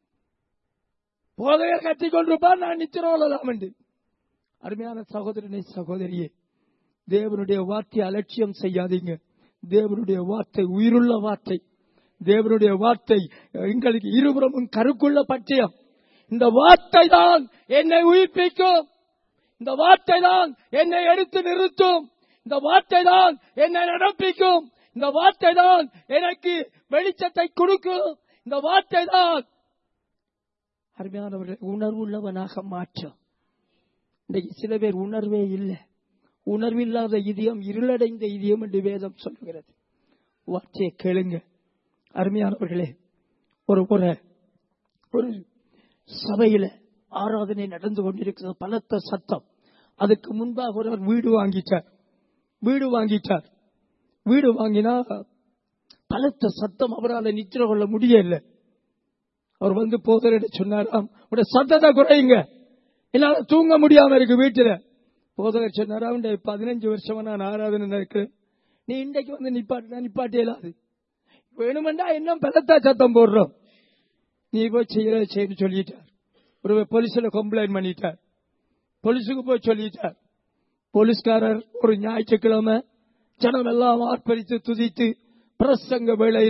போதையர் கட்டி கொண்டிருப்பார் நான் நித்திரம் என்று அருமையான சகோதரனே சகோதரியே தேவனுடைய வார்த்தை அலட்சியம் செய்யாதீங்க தேவனுடைய வார்த்தை உயிருள்ள வார்த்தை தேவனுடைய வார்த்தை எங்களுக்கு இருபுறமும் கருக்குள்ள பட்டியம் இந்த வார்த்தை தான் என்னை உயிர்ப்பிக்கும் இந்த வார்த்தை தான் என்னை எடுத்து நிறுத்தும் இந்த வார்த்தை தான் என்னை நடப்பிக்கும் இந்த வார்த்தை தான் எனக்கு வெளிச்சத்தை கொடுக்கும் இந்த வார்த்தை தான் அருமையானவர்கள் உணர்வுள்ளவனாக மாற்றும் இன்றைக்கு சில பேர் உணர்வே இல்லை உணர்வில்லாத இதயம் இருளடைந்த இதயம் என்று வேதம் சொல்லுகிறது வார்த்தையை கேளுங்க அருமையானவர்களே ஒரு ஒரு ஒரு சபையில ஆராதனை நடந்து கொண்டிருக்கிறது பலத்த சத்தம் அதுக்கு முன்பாக ஒருவர் வீடு வாங்கிட்டார் வீடு வாங்கிட்டார் வீடு வாங்கினா பலத்த சத்தம் அவரால் நித்திர கொள்ள முடியல அவர் வந்து போதரிட சொன்னாராம் உடைய சத்தத்தை குறையுங்க என்னால தூங்க முடியாம இருக்கு வீட்டுல போதகர் சொன்னாரா உடைய பதினஞ்சு வருஷமா நான் ஆராதனை நடக்கிறேன் நீ இன்றைக்கு வந்து நிப்பாட்டினா நிப்பாட்டி இயலாது வேணுமெண்டா என்ன பலத்தா சத்தம் போடுறோம் நீ போய் செய்யற செய்யு சொல்லிட்டார் ஒரு போலீஸ்ல கம்ப்ளைண்ட் பண்ணிட்டார் போலீஸுக்கு போய் சொல்லிட்டார் போலீஸ்காரர் ஒரு ஞாயிற்றுக்கிழமை ஜனம் எல்லாம் ஆர்ப்பரித்து துதித்து பிரசங்க வேளையில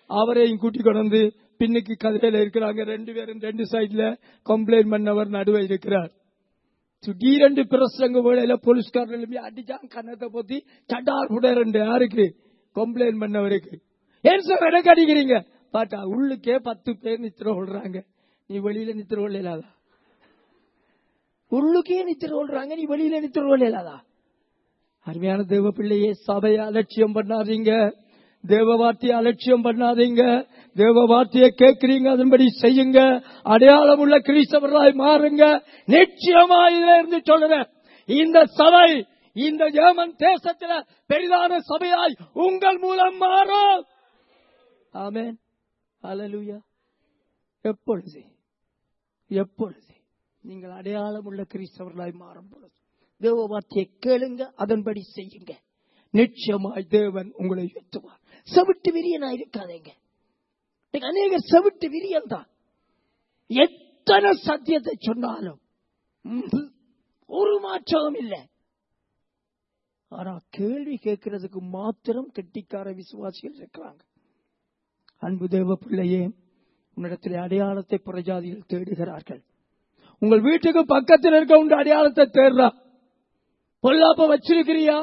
அவரையும் கூட்டி கொண்டு வந்து பின்னுக்கு கதிரையில இருக்கிறாங்க ரெண்டு பேரும் ரெண்டு சைடுல கம்ப்ளைண்ட் பண்ணவர் நடுவே இருக்கிறார் திடீரென்று பிரசங்க வேளையில போலீஸ்காரர் எழுப்பி அடிச்சான் கண்ணத்தை பொத்தி சட்டார் புட ரெண்டு யாருக்கு கம்ப்ளைண்ட் பண்ணவருக்கு ஏன் சார் எனக்கு அடிக்கிறீங்க பாட்டா உள்ளுக்கே பத்து பேர் நித்திர கொள்றாங்க நீ வெளியில நித்திர கொள்ளாதா உள்ளுக்கே நித்திர கொள்றாங்க நீ வெளியில நித்திர கொள்ளாதா அருமையான தேவ பிள்ளையே சபையை அலட்சியம் பண்ணாதீங்க தேவ வார்த்தையை அலட்சியம் பண்ணாதீங்க தேவ வார்த்தையை கேட்கிறீங்க அதன்படி செய்யுங்க அடையாளம் உள்ள கிறிஸ்தவர்களாய் மாறுங்க நிச்சயமா இதுல இருந்து சொல்லுறேன் இந்த சபை இந்த ஜெர்மன் தேசத்துல பெரிதான சபையாய் உங்கள் மூலம் மாறும் ஆமென் ஹalleluya எப்பொழுது எப்பொழுது நீங்கள் அடையாளம் உள்ள கிறிஸ்தவர்களாய் மாறும் பொழுது தேவ வார்த்தையை கேளுங்க அதன்படி செய்யுங்க நிச்சயமாய் தேவன் உங்களை உயர்த்துவார் செவிட்டு விரியனா இருக்காதீங்க இன்னைக்கு அநேக செவிட்டு விரியன் தான் எத்தனை சத்தியத்தை சொன்னாலும் ம்ஹும், ஒரு மாற்றமும் இல்லை ஆனா கேள்வி கேட்கறதுக்கு மாத்திரம் கெட்டிக்கார விசுவாசிகள் இருக்கிறாங்க அன்பு தேவ பிள்ளையே உன்னிடத்தில் அடையாளத்தை புறஜாதிகள் தேடுகிறார்கள் உங்கள் வீட்டுக்கு பக்கத்தில் இருக்க உங்க அடையாளத்தை தேடுறா பொல்லாப்ப வச்சிருக்கிறியா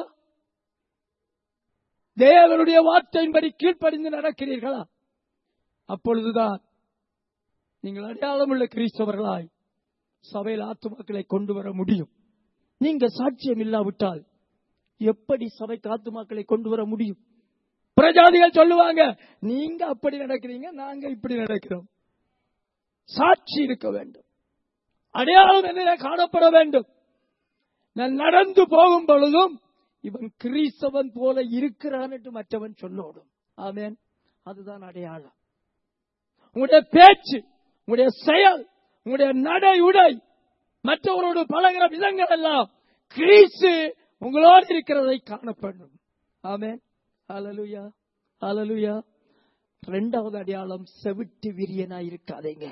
தேவனுடைய வார்த்தையின்படி கீழ்ப்படிந்து நடக்கிறீர்களா அப்பொழுதுதான் நீங்கள் அடையாளம் உள்ள கிறிஸ்தவர்களாய் சபையில் ஆத்துமாக்களை கொண்டு வர முடியும் நீங்க சாட்சியம் இல்லாவிட்டால் எப்படி சபைக்கு ஆத்துமாக்களை கொண்டு வர முடியும் பிரஜாதிகள் சொல்லுவாங்க நீங்க அப்படி நடக்கிறீங்க நாங்க இப்படி நடக்கிறோம் சாட்சி இருக்க வேண்டும் அடையாளம் என்ன காணப்பட வேண்டும் நான் நடந்து போகும் பொழுதும் இவன் கிறிஸ்தவன் போல இருக்கிறான் என்று மற்றவன் சொல்லோடும் ஆமென் அதுதான் அடையாளம் உங்களுடைய பேச்சு உங்களுடைய செயல் உங்களுடைய நடை உடை மற்றவரோடு பழகிற விதங்கள் எல்லாம் கிறிஸ்து உங்களோடு இருக்கிறதை காணப்படும் ஆமென் ஹalleluya ஹalleluya இரண்டாவது அடையாளம் செவிட்டு விரியனா இருக்காதீங்க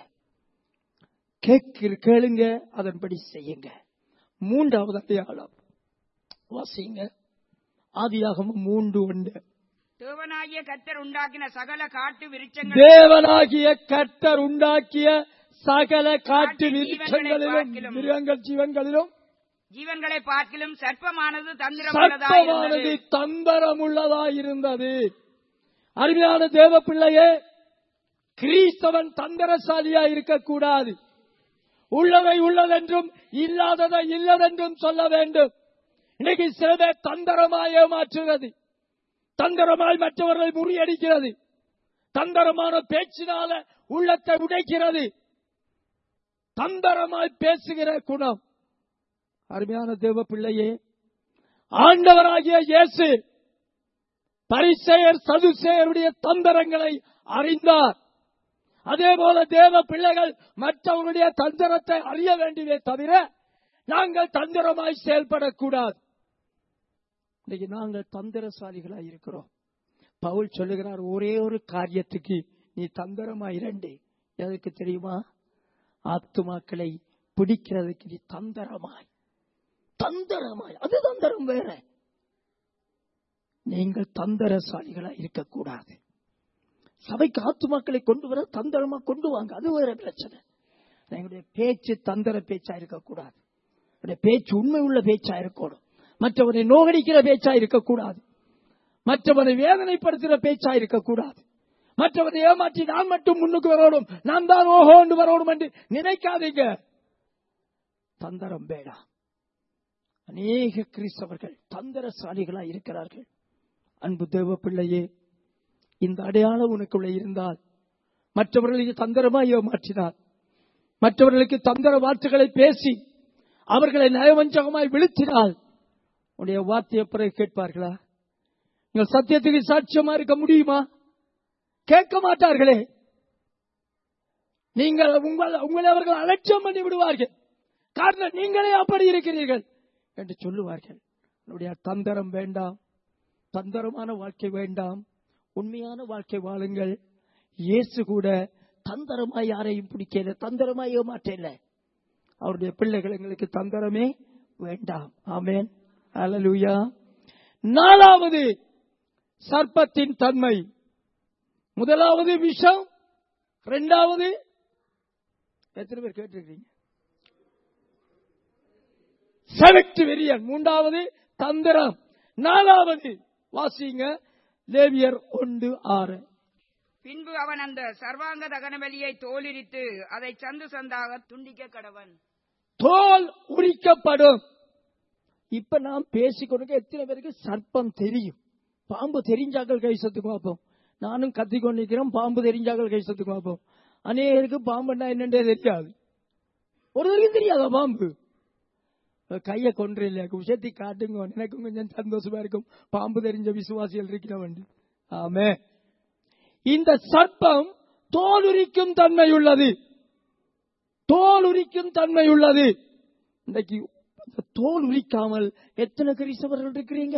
கேட்கிற கேளுங்க அதன்படி செய்யுங்க மூன்றாவது அடையாளம் வாசிங்க ஆதியாகமம் மூன்று ஒன்று தேவனாகிய கத்தர் உண்டாக்கின சகல காட்டு விருட்சங்கள் தேவனாகிய கர்த்தர் உண்டாக்கிய சகல காட்டு நிச்சயங்களிலும் மிருகங்கள் ஜீவன்களிலும் ஜீவன்களை பார்க்கிலும் சர்ப்பமானது தந்திரமுள்ளதாய் சத்தமானது இருந்தது தந்தரமுள்ளதா இருந்தது அருமையான தேவ பிள்ளையே கிறிஸ்தவன் தந்திரசாலியா இருக்கக்கூடாது உள்ளதை உள்ளதென்றும் இல்லாததை இல்லதென்றும் சொல்ல வேண்டும் இன்னைக்கு சில பேர் தந்திரமாய் ஏமாற்றுகிறது தந்திரமாய் மற்றவர்களை முறியடிக்கிறது தந்திரமான பேச்சினால உள்ளத்தை உடைக்கிறது தந்திரமாய் பேசுகிற குணம் அருமையான தேவ பிள்ளையே ஆண்டவராகிய இயேசு பரிசெயர் சதுசேயருடைய தந்திரங்களை அறிந்தார் அதே போல தேவ பிள்ளைகள் மற்றவர்களுடைய தந்திரத்தை அறிய வேண்டியதே தவிர நாங்கள் தந்திரமாய் செயல்படக்கூடாது இன்னைக்கு நாங்கள் தந்திரசாலிகளாய் இருக்கிறோம் பவுல் சொல்லுகிறார் ஒரே ஒரு காரியத்துக்கு நீ தந்திரமாய் இரண்டு எதுக்கு தெரியுமா ஆத்துமாக்களை பிடிக்கிறதுக்கு நீ தந்திரமாய் தந்திரமாய் அது தந்திரம் வேற நீங்கள் தந்திரசாலிகளாய் இருக்கக்கூடாது சபைக்கு ஆத்துமாக்களை கொண்டு வர தந்திரமா கொண்டு வாங்க அது வேற பிரச்சனை எங்களுடைய பேச்சு தந்திர பேச்சா இருக்கக்கூடாது என்னுடைய பேச்சு உண்மை உள்ள பேச்சா இருக்கணும் மற்றவனை நோகடிக்கிற பேச்சா இருக்கக்கூடாது மற்றவனை வேதனைப்படுத்துகிற பேச்சா இருக்கக்கூடாது மற்றவனை ஏமாற்றி நான் மட்டும் முன்னுக்கு வரணும் நான் தான் ஓஹோண்டு வரணும் என்று நினைக்காதீங்க தந்திரம் வேண்டாம் அநேக கிறிஸ்தவர்கள் தந்திரசாலிகளா இருக்கிறார்கள் அன்பு தேவ பிள்ளையே இந்த அடையாளம் உனக்குள்ள இருந்தால் மற்றவர்களுக்கு தந்திரமாய் ஏமாற்றினார் மற்றவர்களுக்கு தந்திர வார்த்தைகளை பேசி அவர்களை நயவஞ்சகமாய் விழுத்தினால் உடைய வார்த்தையை பிறகு கேட்பார்களா நீங்கள் சத்தியத்துக்கு சாட்சியமா இருக்க முடியுமா கேட்க மாட்டார்களே நீங்கள் உங்கள் உங்களை அவர்கள் அலட்சியம் பண்ணி விடுவார்கள் காரணம் நீங்களே அப்படி இருக்கிறீர்கள் என்று சொல்லுவார்கள் என்னுடைய தந்திரம் வேண்டாம் தந்திரமான வாழ்க்கை வேண்டாம் உண்மையான வாழ்க்கை வாழுங்கள் இயேசு கூட தந்திரமாய் யாரையும் பிடிக்கல தந்திரமாய் ஏமாற்றல அவருடைய பிள்ளைகள் எங்களுக்கு தந்திரமே வேண்டாம் ஆமேன் அல்லேலூயா நாலாவது சர்ப்பத்தின் தன்மை முதலாவது விஷம் இரண்டாவது எத்தனை பேர் கேட்டிருக்கீங்க செலக்ட் வெறியன் மூன்றாவது தந்திரம் நாலாவது வாசிங்க லேவியர் ஒன்று ஆறு பின்பு அவன் அந்த சர்வாங்க தகனபலியை தோலிரித்து அதை சந்து சந்தாக துண்டிக்க கடவன் தோல் உரிக்கப்படும் இப்ப நாம் பேசிக்கொண்டு எத்தனை பேருக்கு சர்ப்பம் தெரியும் பாம்பு தெரிஞ்சாக்கள் கை சத்து பார்ப்போம் நானும் கத்திக்கொண்டிருக்கிறேன் பாம்பு தெரிஞ்சாக்கள் கை சத்து பார்ப்போம் அநேகருக்கு பாம்புன்னா என்னன்றே தெரியாது ஒருவருக்கும் தெரியாதா பாம்பு கையை கொன்று இல்லையா விஷயத்தை காட்டுங்க எனக்கும் கொஞ்சம் சந்தோஷமா இருக்கும் பாம்பு தெரிஞ்ச விசுவாசிகள் இருக்கிற வேண்டி ஆமே இந்த சர்ப்பம் தோல் உரிக்கும் தன்மை உள்ளது தோல் உரிக்கும் தன்மை உள்ளது இன்றைக்கு இந்த தோல் உரிக்காமல் எத்தனை கிறிஸ்தவர்கள் இருக்கிறீங்க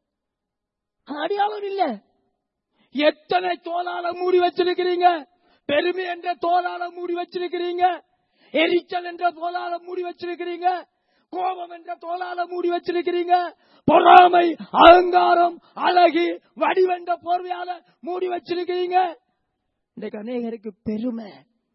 அடையாளம் இல்ல எத்தனை தோலால மூடி வச்சிருக்கிறீங்க பெருமை என்ற தோலால மூடி வச்சிருக்கிறீங்க எரிச்சல் என்ற தோலால மூடி வச்சிருக்கிறீங்க கோபம் என்ற தோலால மூடி வச்சிருக்கிறீங்க பொறாமை அகங்காரம் அழகு வடிவென்ற போர்வையால மூடி வச்சிருக்கிறீங்க இன்றைக்கு அநேகருக்கு பெருமை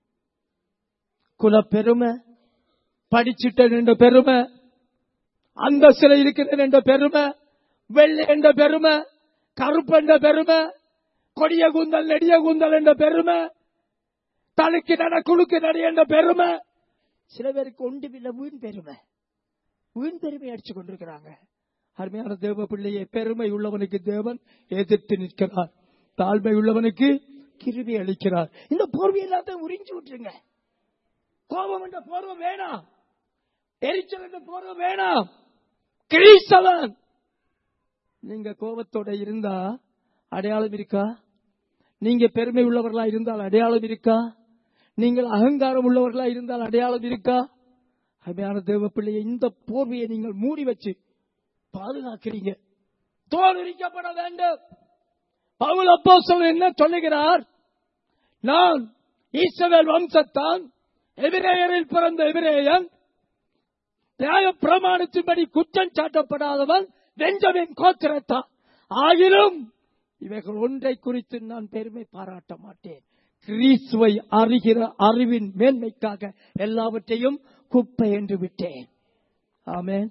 குல பெருமை படிச்சுட்டேன் என்ற பெருமை அந்தஸ்தில் இருக்கிறேன் என்ற பெருமை வெள்ளை என்ற பெருமை கருப்பு என்ற பெருமை கொடிய கூந்தல் நெடிய கூந்தல் என்ற பெருமை தலுக்கு நட குழுக்கு நட என்ற பெருமை சில பேருக்கு ஒன்றுமில்ல வீண் பெருமை வீண் பெருமை அடிச்சு கொண்டிருக்கிறாங்க அருமையான தேவ பிள்ளையை பெருமை உள்ளவனுக்கு தேவன் எதிர்த்து நிற்கிறார் தாழ்மை உள்ளவனுக்கு கிருபி அளிக்கிறார் இந்த போர்வை எல்லாத்தையும் உறிஞ்சு விட்டுருங்க கோபம் என்ற போர்வை வேணாம் எரிச்சல் என்ற போர்வை வேணாம் கிரீஸ்தவன் நீங்க கோபத்தோட இருந்தா அடையாளம் இருக்கா நீங்க பெருமை உள்ளவர்களா இருந்தால் அடையாளம் இருக்கா நீங்கள் அகங்காரம் உள்ளவர்களா இருந்தால் அடையாளம் இருக்கா அருமையான தேவ பிள்ளையை இந்த போர்வையை நீங்கள் மூடி வச்சு பாதுகாக்கிறீங்க தோல் உரிக்கப்பட வேண்டும் பவுல் அப்போ என்ன சொல்லுகிறார் நான் ஈஸ்வரல் வம்சத்தான் எபிரேயரில் பிறந்த எபிரேயன் நியாய பிரமாணத்தின்படி குற்றம் சாட்டப்படாதவன் பெஞ்சமின் கோத்திரத்தான் ஆயினும் இவைகள் ஒன்றை குறித்து நான் பெருமை பாராட்ட மாட்டேன் கிறிஸ்துவை அறிகிற அறிவின் மேன்மைக்காக எல்லாவற்றையும் குப்பை என்று விட்டேன் ஆமென்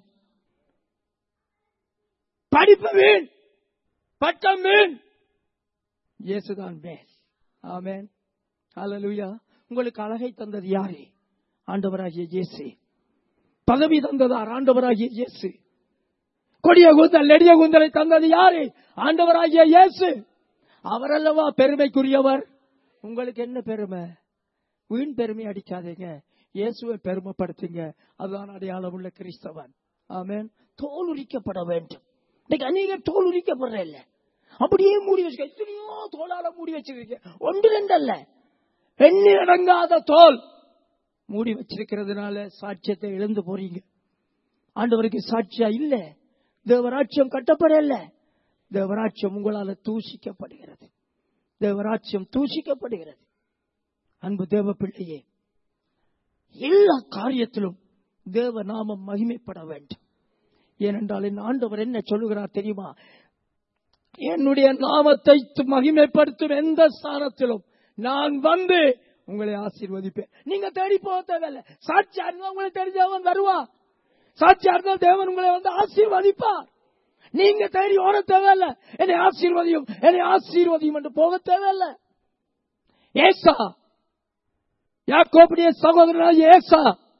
படிப்பு வீண் பட்டம் வீண் இயேசுதான் மேல் ஆமென் ஹalleluya உங்களுக்கு அழகை தந்தது யாரு ஆண்டவராகிய இயேசு பதவி தந்ததார் ஆண்டவராகிய இயேசு கொடிய கூந்தல் நெடிய கூந்தலை தந்தது யாரு ஆண்டவராகிய இயேசு அவரல்லவா பெருமைக்குரியவர் உங்களுக்கு என்ன பெருமை வீண் பெருமை அடிக்காதீங்க இயேசுவை பெருமைப்படுத்துங்க அதுதான் அடையாளம் உள்ள கிறிஸ்தவன் ஆமென் தோல் உரிக்கப்பட வேண்டும் இன்னைக்கு அநேகர் தோல் உரிக்கப்படுற இல்ல அப்படியே மூடி வச்சுக்க எத்தனையோ தோலால மூடி வச்சிருக்கீங்க ஒன்று ரெண்டு அல்ல எண்ணிலடங்காத தோல் மூடி வச்சிருக்கிறதுனால சாட்சியத்தை இழந்து போறீங்க ஆண்டவருக்கு சாட்சியா இல்ல தேவராட்சியம் கட்டப்படல தேவராட்சியம் உங்களால தூஷிக்கப்படுகிறது தேவராட்சியம் தூஷிக்கப்படுகிறது அன்பு தேவ பிள்ளையே எல்லா காரியத்திலும் தேவ நாமம் மகிமைப்பட வேண்டும் ஏனென்றால் என் ஆண்டவர் என்ன சொல்லுகிறார் தெரியுமா என்னுடைய நாமத்தை மகிமைப்படுத்தும் எந்த ஸ்தானத்திலும் நான் வந்து உங்களை ஆசீர்வதிப்பேன் நீங்க தேடி போக தேவையில்ல சாட்சியா இருந்தா உங்களை தேடி தேவன் வருவா சாட்சியா இருந்தா தேவன் உங்களை வந்து ஆசீர்வதிப்பார் நீங்க தேடி ஓட தேவையில்ல என்னை ஆசீர்வதியும் என்னை ஆசீர்வதியும் என்று போக தேவையில்ல ஏசா யாக்கோபுடைய சகோதரனாக ஏசா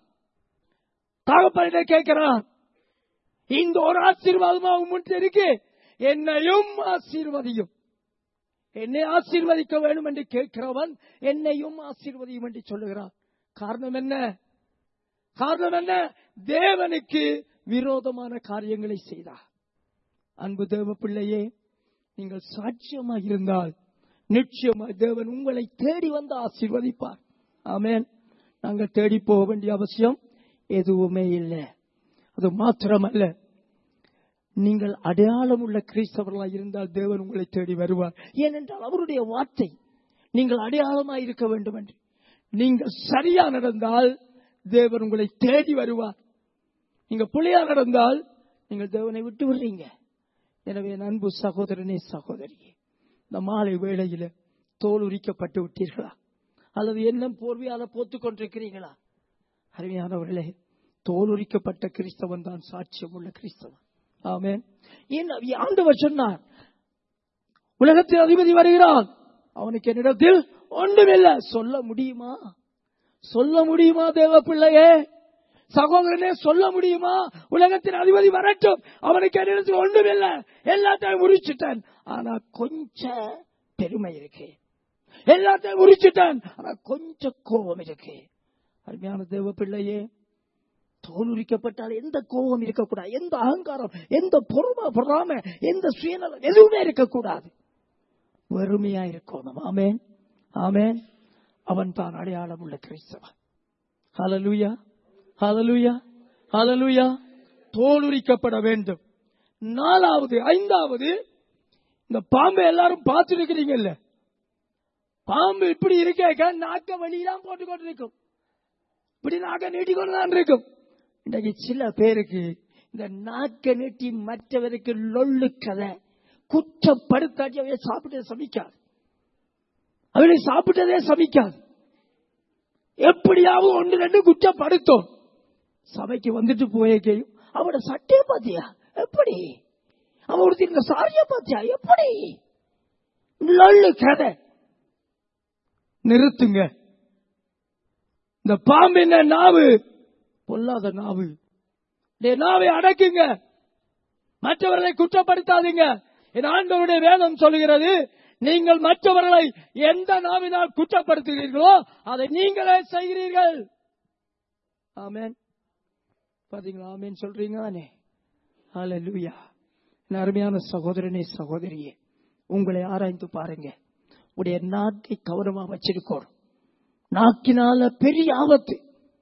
தகப்பனிட கேட்கிறான் இந்த ஒரு ஆசீர்வாதமா முன் இருக்கு என்னையும் ஆசீர்வதியும் என்னை ஆசீர்வதிக்க வேண்டும் என்று கேட்கிறவன் என்னையும் ஆசீர்வதியும் என்று சொல்லுகிறான் காரணம் என்ன காரணம் என்ன தேவனுக்கு விரோதமான காரியங்களை செய்தார் அன்பு தேவ பிள்ளையே நீங்கள் சாட்சியமாக இருந்தால் நிச்சயமாக தேவன் உங்களை தேடி வந்து ஆசீர்வதிப்பார் ஆமென் நாங்கள் தேடி போக வேண்டிய அவசியம் எதுவுமே இல்லை அது மாத்திரமல்ல நீங்கள் அடையாளம் உள்ள கிறிஸ்தவர்களாக இருந்தால் தேவன் உங்களை தேடி வருவார் ஏனென்றால் அவருடைய வார்த்தை நீங்கள் அடையாளமாய் இருக்க வேண்டும் என்று நீங்கள் சரியா நடந்தால் தேவன் உங்களை தேடி வருவார் நீங்க புள்ளையா நடந்தால் நீங்கள் தேவனை விட்டு விடுறீங்க எனவே என் அன்பு சகோதரனே சகோதரியே இந்த மாலை வேளையில தோல் உரிக்கப்பட்டு விட்டீர்களா அல்லது என்ன போர்வையால போத்துக் கொண்டிருக்கிறீங்களா அருமையானவர்களே தோல் உரிக்கப்பட்ட கிறிஸ்தவன் தான் சாட்சியம் உள்ள கிறிஸ்தவன் ஆமென் ஏன் ஆண்டவர் சொன்னார் உலகத்தில் அதிபதி வருகிறான் அவனுக்கு என்னிடத்தில் ஒன்றுமில்லை சொல்ல முடியுமா சொல்ல முடியுமா தேவ பிள்ளையே சகோதரனே சொல்ல முடியுமா உலகத்தின் அதிபதி வரட்டும் அவனுக்கு என்னிடத்தில் ஒன்றுமில்லை எல்லாத்தையும் உரிச்சுட்டேன் ஆனா கொஞ்சம் பெருமை இருக்கு எல்லாத்தையும் உரிச்சுட்டேன் ஆனா கொஞ்சம் கோபம் இருக்கு அருமையான தேவ பிள்ளையே தோல் உரிக்கப்பட்டால் எந்த கோபம் இருக்கக்கூடாது எந்த அகங்காரம் எந்த பொறுமை பொறாம எந்த சுயநலம் எதுவுமே இருக்கக்கூடாது வெறுமையா இருக்கணும் ஆமேன் ஆமேன் அவன் தான் அடையாளம் உள்ள கிறிஸ்தவன் ஹalleluya ஹalleluya ஹalleluya தோல் உரிக்கப்பட வேண்டும் நாலாவது ஐந்தாவது இந்த பாம்பை எல்லாரும் பார்த்துருக்கிறீங்கல்ல பாம்பு இப்படி இருக்க நாக்க வழியெல்லாம் போட்டு கொண்டு இருக்கும் இப்படி நாக்க நீட்டி கொண்டு தான் இருக்கும் இன்றைக்கு சில பேருக்கு இந்த நாக்க நீட்டி மற்றவருக்கு லொள்ளு கதை குற்றப்படுத்தாட்டி அவைய சாப்பிட்டதே சமைக்காது அவளை சாப்பிட்டதே சமைக்காது எப்படியாவது ஒன்று ரெண்டு குற்றப்படுத்தும் சபைக்கு வந்துட்டு போயக்கையும் அவட சட்டையை பாத்தியா எப்படி அவன் ஒருத்தர் சாரிய பாத்தியா எப்படி லொள்ளு கதை நிறுத்துங்க இந்த பாம்பின் நாவு பொல்லாத நாவு இந்த நாவை அடக்குங்க மற்றவர்களை குற்றப்படுத்தாதீங்க என் ஆண்டவருடைய வேதம் சொல்லுகிறது நீங்கள் மற்றவர்களை எந்த நாவினால் குற்றப்படுத்துகிறீர்களோ அதை நீங்களே செய்கிறீர்கள் ஆமேன் பாத்தீங்களா ஆமேன் சொல்றீங்க ஹalleluya என் அருமையான சகோதரனே சகோதரியே உங்களை ஆராய்ந்து பாருங்க உடைய நாக்கை கவனமா வச்சிருக்கோம் நாக்கினால பெரிய ஆபத்து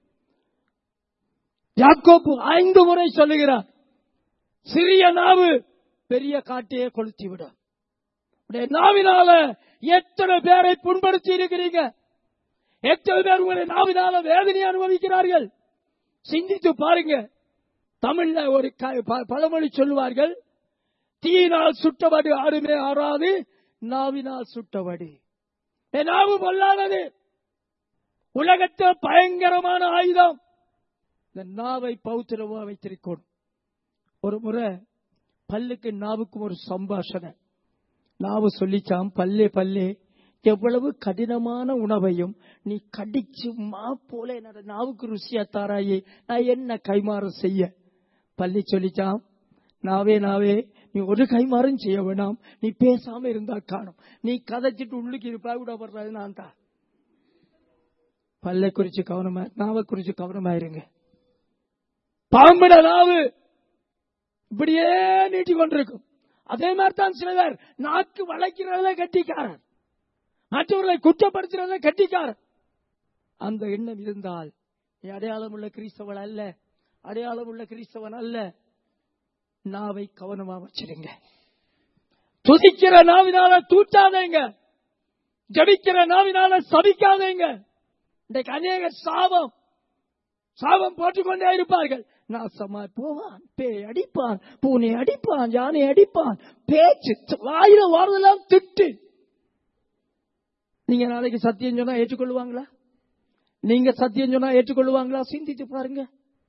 யாக்கோப்பு ஐந்து முறை சொல்லுகிறார் சிறிய நாவு பெரிய காட்டையே கொளுத்தி விடும் உடைய நாவினால எத்தனை பேரை புண்படுத்தி இருக்கிறீங்க எத்தனை பேர் உங்களுடைய நாவினால வேதனை அனுபவிக்கிறார்கள் சிந்தித்து பாருங்க தமிழ்ல ஒரு க- ப- பழமொழி சொல்லுவார்கள் தீயினால் சுட்டவடு ஆறுமே ஆறாது நாவினால் சுட்டவடு என் நாவு பொல்லாதது உலகத்தில் பயங்கரமான ஆயுதம் இந்த நாவை பௌத்திரவா வைத்திருக்கணும் ஒரு முறை பல்லுக்கு நாவுக்கும் ஒரு சம்பாஷணை நாவு சொல்லிச்சாம் பல்லே பல்லே எவ்வளவு கடினமான உணவையும் நீ கடிச்சு மா போல என்னோட நாவுக்கு ருசியா தாராயே நான் என்ன கைமாறு செய்ய பள்ளி சொல்லிச்சாம் நாவே நாவே நீ ஒரு கைமாறும் செய்ய வேணாம் நீ பேசாம இருந்தா காணும் நீ கதைச்சிட்டு உள்ளுக்கு இருப்பா கூட வர்றது நான் தான் பல்லை குறிச்சு கவனமா நாவை குறிச்சு கவனமா இருங்க பாம்பிட நாவு இப்படியே நீட்டி கொண்டிருக்கும் அதே மாதிரி தான் சில பேர் நாக்கு வளைக்கிறத கட்டிக்காரன் மற்றவர்களை குற்றப்படுத்துறத கட்டிக்காரன் அந்த எண்ணம் இருந்தால் நீ அடையாளம் உள்ள கிறிஸ்தவன் அல்ல அடையாளம் உள்ள கிறிஸ்தவன் அல்ல நாவை கவனமா வச்சிருங்க துதிக்கிற நாவினால தூட்டாதேங்க ஜபிக்கிற நாவினால சபிக்காதேங்க இன்றைக்கு அநேக சாபம் சாபம் போட்டுக்கொண்டே இருப்பார்கள் நாசமா போவான் பேய் அடிப்பான் பூனை அடிப்பான் யானை அடிப்பான் பேச்சு வாயில வாரதெல்லாம் திட்டு நீங்க நாளைக்கு சத்தியம் சொன்னா ஏற்றுக்கொள்வாங்களா நீங்க சத்தியம் சொன்னா ஏற்றுக்கொள்வாங்களா சிந்தித்து பாருங்க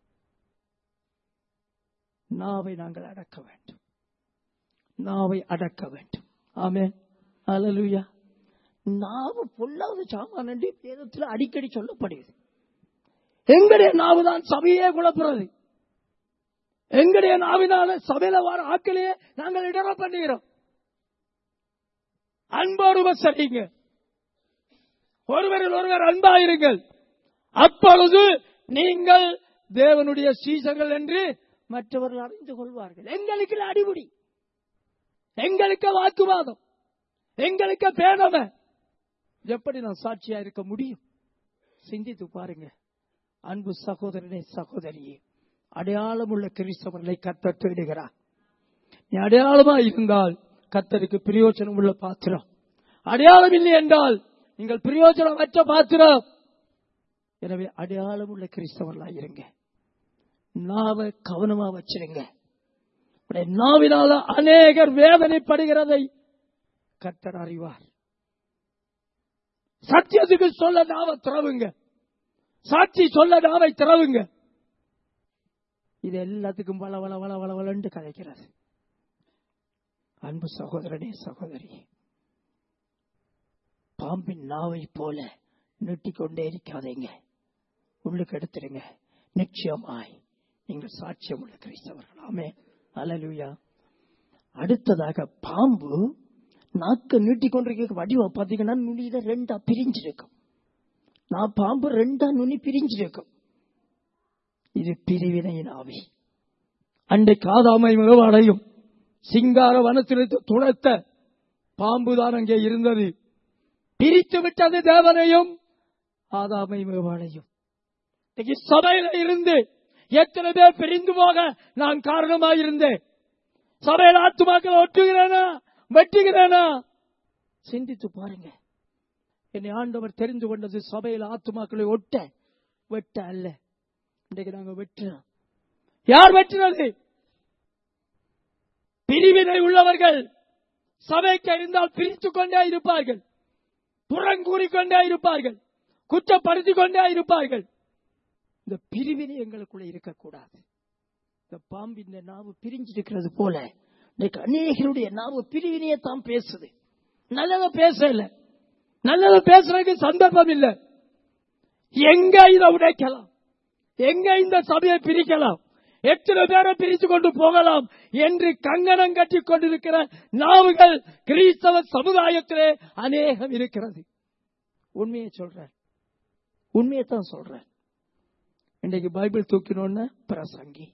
நாவை நாங்கள் அடக்க வேண்டும் நாவை அடக்க வேண்டும் ஆமே அலலுயா நாவு பொல்லாத சாமான் என்று வேதத்தில் அடிக்கடி சொல்லப்படுகிறது எங்களுடைய நாவுதான் சபையே குழப்புறது எங்களுடைய நாவினால சபையில வர ஆக்களையே நாங்கள் இடர பண்ணுகிறோம் அன்போடு உபசரிங்க ஒருவரில் ஒருவர் அன்பாயிருங்கள் அப்பொழுது நீங்கள் தேவனுடைய சீசர்கள் என்று மற்றவர்கள் அறிந்து கொள்வார்கள் எங்களுக்கு இல்ல அடிமுடி எங்களுக்கு வாக்குவாதம் எங்களுக்கு பேதமை எப்படி நான் சாட்சியா இருக்க முடியும் சிந்தித்து பாருங்க அன்பு சகோதரனே சகோதரியே அடையாளம் உள்ள கிறிஸ்தவர்களை கத்தர் தேடுகிறார் நீ அடையாளமா இருந்தால் கத்தருக்கு பிரயோஜனம் உள்ள பாத்திரம் அடையாளம் இல்லை என்றால் நீங்கள் பிரயோஜனமற்ற பாத்திரம் எனவே அடையாளம் உள்ள கிறிஸ்தவர்களா இருங்க நாவை கவனமா வச்சிருங்க உடைய நாவினால அநேகர் வேதனைப்படுகிறதை கத்தர் அறிவார் சத்தியத்துக்கு சொல்ல நாம திறவுங்க சாட்சி சொல்ல நாவை திறவுங்க இது எல்லாத்துக்கும் வள வள வள வள வளண்டு கதைக்கிறது அன்பு சகோதரனே சகோதரி பாம்பின் நாவை போல நீட்டிக்கொண்டே இருக்காதீங்க உள்ளுக்கு எடுத்துருங்க நிச்சயமாய் நீங்கள் சாட்சியம் உள்ள கிறிஸ்தவர்கள் ஆமே அலலுயா அடுத்ததாக பாம்பு நாக்க நீட்டிக்கொண்டிருக்க வடிவம் பாத்தீங்கன்னா நுனியில ரெண்டா பிரிஞ்சிருக்கும் நான் பாம்பு ரெண்டா நுனி பிரிஞ்சிருக்கும் இது பிரிவினையின் ஆவி அன்றைக்கு ஆதாமை மிகவடையும் சிங்கார வனத்திலிருந்து துளைத்த பாம்புதான் அங்கே இருந்தது பிரித்து விட்டது தேவனையும் ஆதாமை மிகவடையும் இன்னைக்கு சபையில இருந்து எத்தனை பேர் பிரிந்து போக நான் காரணமாயிருந்தேன் சபையில் ஆத்துமாக்களை ஒட்டுகிறேனா வெட்டுகிறேனா சிந்தித்து பாருங்க என்னை ஆண்டவர் தெரிந்து கொண்டது சபையில் ஆத்துமாக்களை ஒட்ட வெட்ட அல்ல இன்றைக்கு நாங்க வெட்டுறோம் யார் வெட்டினது பிரிவினை உள்ளவர்கள் சபைக்கு அறிந்தால் பிரித்துக் கொண்டே இருப்பார்கள் புறங்கூறிக்கொண்டே இருப்பார்கள் குற்றப்படுத்திக் கொண்டே இருப்பார்கள் இந்த பிரிவினை எங்களுக்குள்ள இருக்கக்கூடாது இந்த பாம்பின் நாவு பிரிஞ்சிருக்கிறது போல இன்னைக்கு அநேகருடைய நாவு பிரிவினையை தான் பேசுது நல்லத பேசல நல்லத பேசுறதுக்கு சந்தர்ப்பம் இல்லை எங்க இதை உடைக்கலாம் எங்க இந்த சபையை பிரிக்கலாம் எத்தனை பேரை பிரித்து கொண்டு போகலாம் என்று கங்கணம் கட்டிக் கொண்டிருக்கிற நாவுகள் கிறிஸ்தவ சமுதாயத்திலே அநேகம் இருக்கிறது உண்மையை சொல்றேன் உண்மையை தான் சொல்றேன் இன்னைக்கு பைபிள் தூக்கினோன்னு பிரசங்கி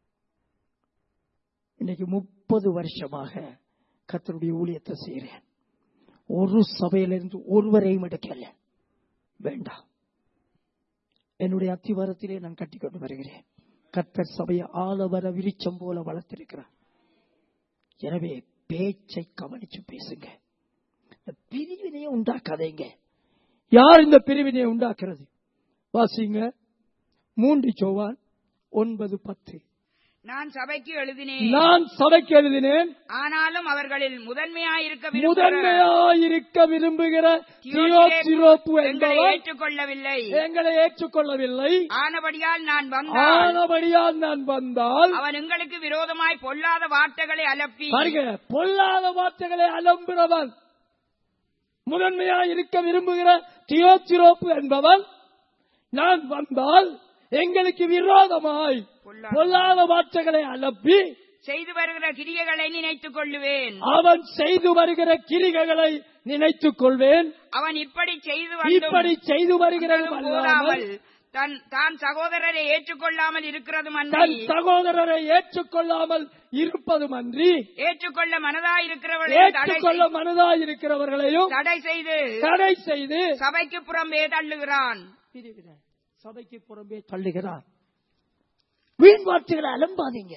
இன்னைக்கு முப்பது வருஷமாக கத்தருடைய ஊழியத்தை செய்கிறேன் ஒரு சபையிலிருந்து ஒருவரையும் எடுக்கல வேண்டாம் என்னுடைய அத்திவாரத்திலே நான் கட்டிக்கொண்டு வருகிறேன் கத்தர் சபையை ஆலவர விரிச்சம் போல வளர்த்திருக்கிறார் எனவே பேச்சை கவனிச்சு பேசுங்க இந்த பிரிவினையை உண்டாக்காதீங்க யார் இந்த பிரிவினையை உண்டாக்குறது வாசிங்க மூன்று சோவான் ஒன்பது பத்து நான் சபைக்கு எழுதினேன் நான் சபைக்கு எழுதினேன் ஆனாலும் அவர்களில் முதன்மையாயிருக்க விரும்புகிற முதன்மையாயிருக்க விரும்புகிற தியோத்திரேப்பு சிரோப்பு எங்களை என்பவர் ஏற்றுக்கொள்ளவில்லை எங்களை ஏற்றுக்கொள்ளவில்லை ஆனபடியால் நான் வந்தால் ஆனபடியால் நான் வந்தால் அவன் எங்களுக்கு விரோதமாய் பொல்லாத வார்த்தைகளை அலப்பி பாருங்க பொல்லாத வார்த்தைகளை அலம்புகிறவன் முதன்மையாய் இருக்க விரும்புகிற தியோத்திரோப்பு என்பவன் நான் வந்தால் எங்களுக்கு விரோதமாய் பொல்லாத- பொல்லாத வார்த்தைகளை அலப்பி செய்து வருகிற கிரியைகளை நினைத்துக் கொள்ளுவேன் அவன் செய்து வருகிற கிரிகைகளை நினைத்துக் கொள்வேன் அவன் இப்படி செய்து இப்படி வந்தும் செய்து வருகிறதும் போதாமல் அல்லாமல் தன் தான் சகோதரரை ஏற்றுக்கொள்ளாமல் இருக்கிறதும் தன் அன்றி சகோதரரை ஏற்றுக்கொள்ளாமல் இருப்பதும் அன்றி ஏற்றுக்கொள்ள மனதாயிருக்கிறவர்களை தடை ஏற்றுக்கொள்ள செய்- மனதாயிருக்கிறவர்களையும் தடை செய்து தடை செய்து சபைக்கு புறம்பே தள்ளுகிறான் பிரிவினை. சபைக்கு புறம்பே தள்ளுகிறார் வீண் வார்த்தைகளை அலம்பாதீங்க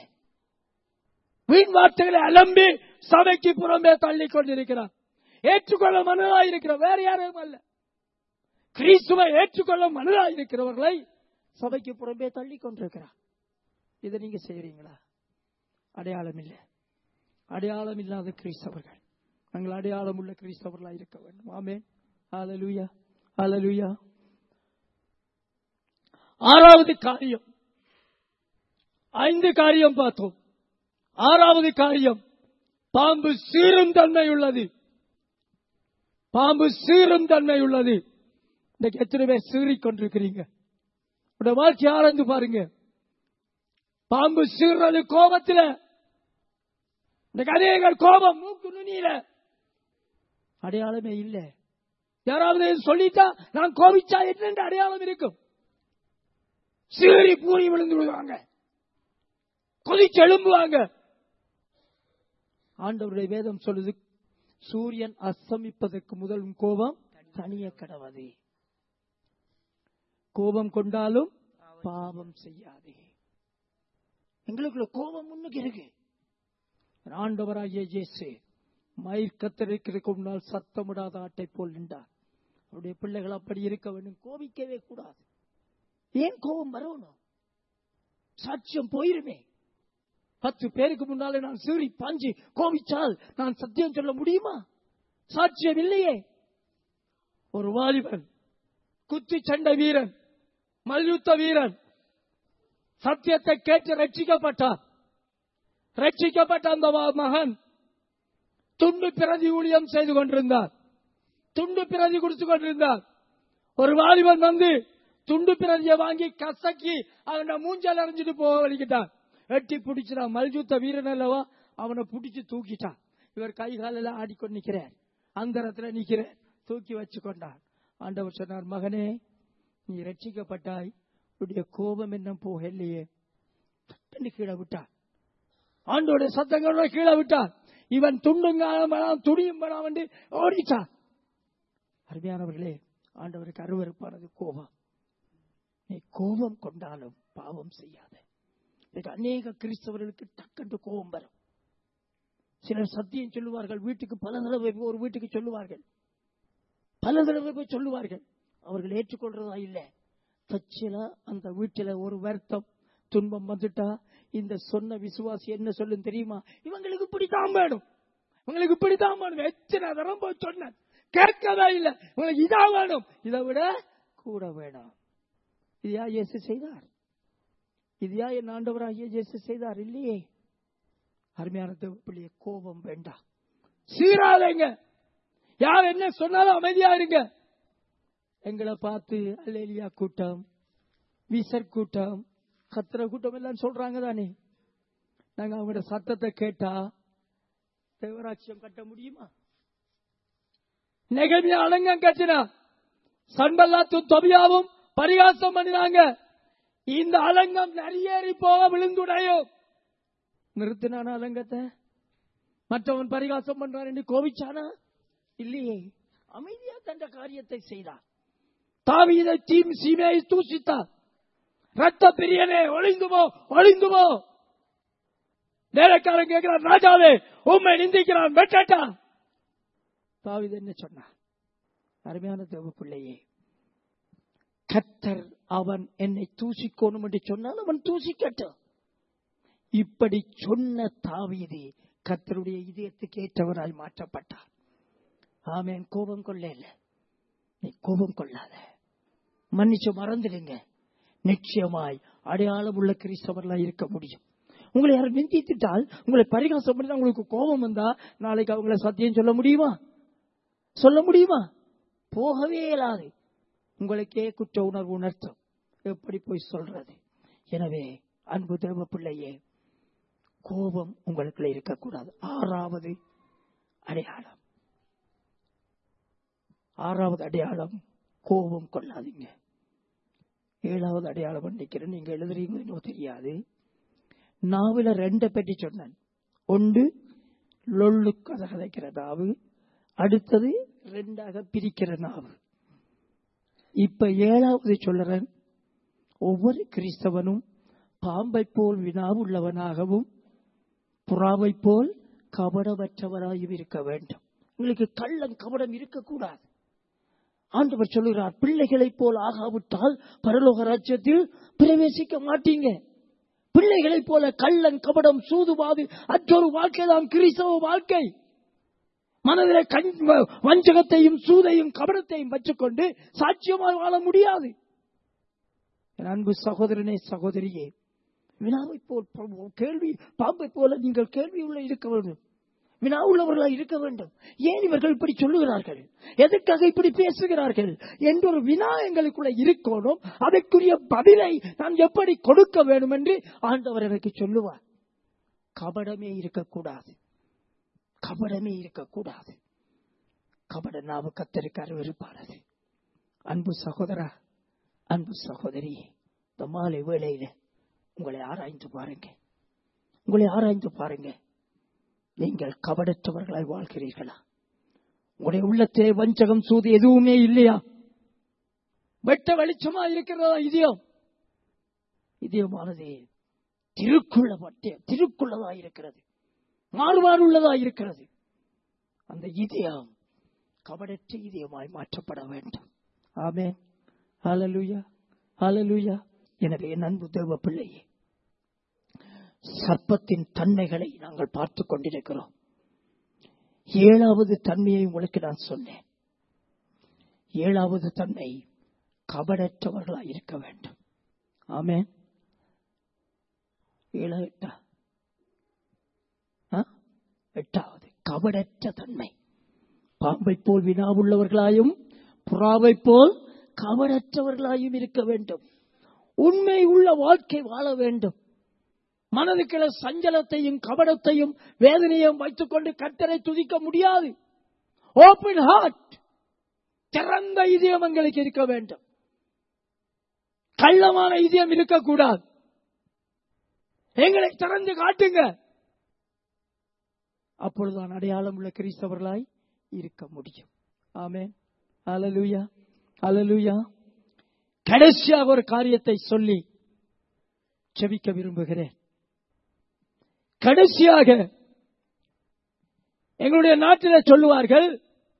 வீண் வார்த்தைகளை அலம்பி சபைக்கு புறம்பே தள்ளிக் கொண்டிருக்கிறார் ஏற்றுக்கொள்ள மனதாயிருக்கிற வேற யாரும் அல்ல கிறிஸ்துவை ஏற்றுக்கொள்ள மனதாயிருக்கிறவர்களை சபைக்கு புறம்பே தள்ளிக் கொண்டிருக்கிறார் இதை நீங்க செய்யறீங்களா அடையாளம் இல்லை அடையாளம் இல்லாத கிறிஸ்தவர்கள் நாங்கள் அடையாளம் உள்ள கிறிஸ்தவர்களா இருக்க வேண்டும் ஆமென் ஹalleluya ஹalleluya ஆறாவது காரியம் ஐந்து காரியம் பார்த்தோம் ஆறாவது காரியம் பாம்பு சீரும் தன்மை உள்ளது பாம்பு சீரும் தன்மை உள்ளது இன்னைக்கு எத்தனை பேர் சீறிக் கொண்டிருக்கிறீங்க உடைய வாழ்க்கை ஆரந்து பாருங்க பாம்பு சீர்றது கோபத்துல இன்னைக்கு அநேகர் கோபம் மூக்கு நுனியில அடையாளமே இல்லை யாராவது சொல்லிட்டா நான் கோபிச்சா என்னென்று அடையாளம் இருக்கும் சீறி பூரி விழுந்து விடுவாங்க கொதிச்சு எழும்புவாங்க ஆண்டவருடைய வேதம் சொல்லுது சூரியன் அஸ்தமிப்பதற்கு முதல் உன் கோபம் தனிய கடவது கோபம் கொண்டாலும் பாவம் செய்யாதே எங்களுக்குள்ள கோபம் முன்னுக்கு இருக்கு ஆண்டவராகிய இயேசு மயிர் கத்தரிக்கிறதுக்கு முன்னால் சத்தமிடாத ஆட்டை போல் நின்றார் அவருடைய பிள்ளைகள் அப்படி இருக்க வேண்டும் கோபிக்கவே கூடாது ஏன் கோபம் வரணும் சாட்சியம் போயிருமே பத்து பேருக்கு முன்னாலே நான் சீறி பாஞ்சி கோபிச்சால் நான் சத்தியம் சொல்ல முடியுமா சாட்சியம் இல்லையே ஒரு வாலிபன் குத்தி சண்டை வீரன் மல்யுத்த வீரன் சத்தியத்தை கேட்டு ரட்சிக்கப்பட்டார் ரட்சிக்கப்பட்ட அந்த வா- மகன் துண்டு பிரதி ஊழியம் செய்து கொண்டிருந்தார் துண்டு பிரதி கொடுத்து கொண்டிருந்தார் ஒரு வாலிபன் வந்து துண்டு பிரதியை வாங்கி கசக்கி அவன மூஞ்சல் அரைஞ்சிட்டு போக வலிக்கிட்டான் வெட்டி பிடிச்சிட்டான் மல்யுத்த வீரன் அல்லவா அவனை பிடிச்சு தூக்கிட்டான் இவர் கை காலெல்லாம் ஆடிக்கொண்டு நிக்கிறார் அந்தரத்துல நிக்கிறார் தூக்கி வச்சு கொண்டார் ஆண்டவர் சொன்னார் மகனே நீ ரட்சிக்கப்பட்டாய் உடைய கோபம் என்ன போகலையே தட்டுன்னு கீழே விட்டார் ஆண்டோடைய சத்தங்களோட கீழே விட்டார் இவன் துண்டும் காலம் வேணாம் துணியும் வேணாம் என்று ஓடிட்டான் அருமையானவர்களே ஆண்டவருக்கு அருவருப்பானது கோபம் நீ கோபம் கொண்டாலும் பாவம் செய்யாத இதுக்கு அநேக கிறிஸ்தவர்களுக்கு டக்கென்று கோபம் வரும் சிலர் சத்தியம் சொல்லுவார்கள் வீட்டுக்கு பல தடவை போய் ஒரு வீட்டுக்கு சொல்லுவார்கள் பல தடவை போய் சொல்லுவார்கள் அவர்கள் ஏற்றுக்கொள்றதா இல்ல தச்சில அந்த வீட்டில ஒரு வருத்தம் துன்பம் வந்துட்டா இந்த சொன்ன விசுவாசி என்ன சொல்லும் தெரியுமா இவங்களுக்கு இப்படித்தான் வேணும் இவங்களுக்கு இப்படித்தான் வேணும் எத்தனை தரம் போய் சொன்னேன் கேட்கவே இல்லை இவங்களுக்கு இதான் வேணும் இதை விட கூட வேணும் இது யா இயேசு செய்தார் இது யா என் ஆண்டவராகிய இயேசு செய்தார் இல்லையே அருமையான தேவப்பிள்ளைய கோபம் வேண்டாம் சீராதைங்க யார் என்ன சொன்னாலும் அமைதியா இருங்க எங்களை பார்த்து அல்லேலியா கூட்டம் விசர் கூட்டம் கத்திர கூட்டம் எல்லாம் சொல்றாங்க தானே நாங்க அவங்களோட சத்தத்தை கேட்டா தேவராட்சியம் கட்ட முடியுமா நெகமியா அலங்கம் கட்டினா சன்பல்லாத்தும் தொபியாவும் பரிகாசம் பண்ணினாங்க இந்த அலங்கம் நிறையேறி போக விழுந்துடையும் நிறுத்தினான அலங்கத்தை மற்றவன் பரிகாசம் பண்றான் என்று கோபிச்சானா இல்லையே அமைதியா தந்த காரியத்தை செய்தார் தாவீதை தீம் சீமையை தூசித்தார் ரத்த பிரியனே ஒளிந்து போ ஒளிந்து போ நேரக்காரன் கேட்கிறான் ராஜாவே உண்மை நிந்திக்கிறான் வெட்டட்டா தாவீது என்ன சொன்னார் அருமையான தேவ பிள்ளையே கத்தர் அவன் என்னை தூசிக்கணும் என்று சொன்னால் அவன் தூசிக்கட்டும் இப்படி சொன்ன தாவீது கத்தருடைய இதயத்துக்கு ஏற்றவராய் மாற்றப்பட்டார் ஆமேன் கோபம் கொள்ள இல்ல நீ கோபம் கொள்ளாத மன்னிச்சு மறந்துடுங்க நிச்சயமாய் அடையாளம் உள்ள கிறிஸ்தவர்களா இருக்க முடியும் உங்களை யாரும் நிந்தித்துட்டால் உங்களை பரிகாசம் பண்ணி உங்களுக்கு கோபம் வந்தா நாளைக்கு அவங்கள சத்தியம் சொல்ல முடியுமா சொல்ல முடியுமா போகவே இயலாது உங்களுக்கே குற்ற உணர்வு உணர்த்தும் எப்படி போய் சொல்றது எனவே அன்பு தேவ பிள்ளையே கோபம் உங்களுக்குள்ள இருக்கக்கூடாது ஆறாவது அடையாளம் ஆறாவது அடையாளம் கோபம் கொள்ளாதீங்க ஏழாவது அடையாளம் நினைக்கிறேன் நீங்க எழுதுறீங்களோ தெரியாது நாவில ரெண்டை பற்றி சொன்னேன் ஒன்று லொள்ளு கதை கதைக்கிற நாவு அடுத்தது ரெண்டாக பிரிக்கிற நாவு இப்ப ஏழாவது சொல்லுறேன் ஒவ்வொரு கிறிஸ்தவனும் பாம்பை போல் வினாவுள்ளவனாகவும் புறாவை போல் கபடமற்றவராயும் இருக்க வேண்டும் உங்களுக்கு கள்ளம் கபடம் இருக்கக்கூடாது ஆண்டவர் சொல்லுகிறார் பிள்ளைகளைப் போல் ஆகாவிட்டால் பரலோக ராஜ்யத்தில் பிரவேசிக்க மாட்டீங்க பிள்ளைகளைப் போல கள்ளன் கபடம் சூதுவாது அற்றொரு வாழ்க்கை தான் கிறிஸ்தவ வாழ்க்கை மனதிலே கண் வஞ்சகத்தையும் சூதையும் கபடத்தையும் வச்சுக்கொண்டு சாட்சியமாக வாழ முடியாது என் அன்பு சகோதரனே சகோதரியே வினாவை போல் ப- கேள்வி பாம்பை போல நீங்கள் கேள்வி உள்ள இருக்க வேண்டும் வினா உள்ளவர்களாக இருக்க வேண்டும் ஏன் இவர்கள் இப்படி சொல்லுகிறார்கள் எதற்காக இப்படி பேசுகிறார்கள் என்ற ஒரு வினா எங்களுக்குள்ள இருக்கணும் அதற்குரிய பதிலை நான் எப்படி கொடுக்க வேண்டும் என்று ஆண்டவர் எனக்கு சொல்லுவார் கபடமே இருக்கக்கூடாது கபடமே இருக்கக்கூடாது கபட நாவு கத்தருக்கு அருவருப்பானது அன்பு சகோதரா அன்பு சகோதரி இந்த மாலை வேளையில உங்களை ஆராய்ந்து பாருங்க உங்களை ஆராய்ந்து பாருங்க நீங்கள் கபடற்றவர்களாய் வாழ்கிறீர்களா உங்களுடைய உள்ளத்திலே வஞ்சகம் சூது எதுவுமே இல்லையா வெட்ட வெளிச்சமா இருக்கிறதா இதயம் இதயமானது திருக்குள்ள பட்டிய திருக்குள்ளதா இருக்கிறது மாறுபாடு உள்ளதா இருக்கிறது அந்த இதயம் கபடற்ற இதயமாய் மாற்றப்பட வேண்டும் ஆமே ஹalleluya ஹalleluya எனவே என் அன்பு தேவ பிள்ளையே சர்ப்பத்தின் தன்மைகளை நாங்கள் பார்த்து கொண்டிருக்கிறோம் ஏழாவது தன்மையை உங்களுக்கு நான் சொன்னேன் ஏழாவது தன்மை கபடற்றவர்களாய் இருக்க வேண்டும் ஆமே ஏழா எட்டா ஆ? எட்டாவது கபடற்ற தன்மை பாம்பை போல் வினாவுள்ளவர்களாயும் புறாவை போல் கபடற்றவர்களாயும் இருக்க வேண்டும் உண்மை உள்ள வாழ்க்கை வாழ வேண்டும் மனதுக்குள்ள சஞ்சலத்தையும் கபடத்தையும் வேதனையும் வைத்துக் கொண்டு கத்தரை துதிக்க முடியாது ஓப்பன் ஹார்ட் திறந்த இதயம் எங்களுக்கு இருக்க வேண்டும் கள்ளமான இதயம் இருக்கக்கூடாது எங்களை திறந்து காட்டுங்க அப்பொழுதுதான் அடையாளம் உள்ள கிறிஸ்தவர்களாய் இருக்க முடியும் ஆமென் அலலுயா அலலுயா கடைசியாக ஒரு காரியத்தை சொல்லி செபிக்க விரும்புகிறேன் கடைசியாக எங்களுடைய நாட்டில் சொல்லுவார்கள்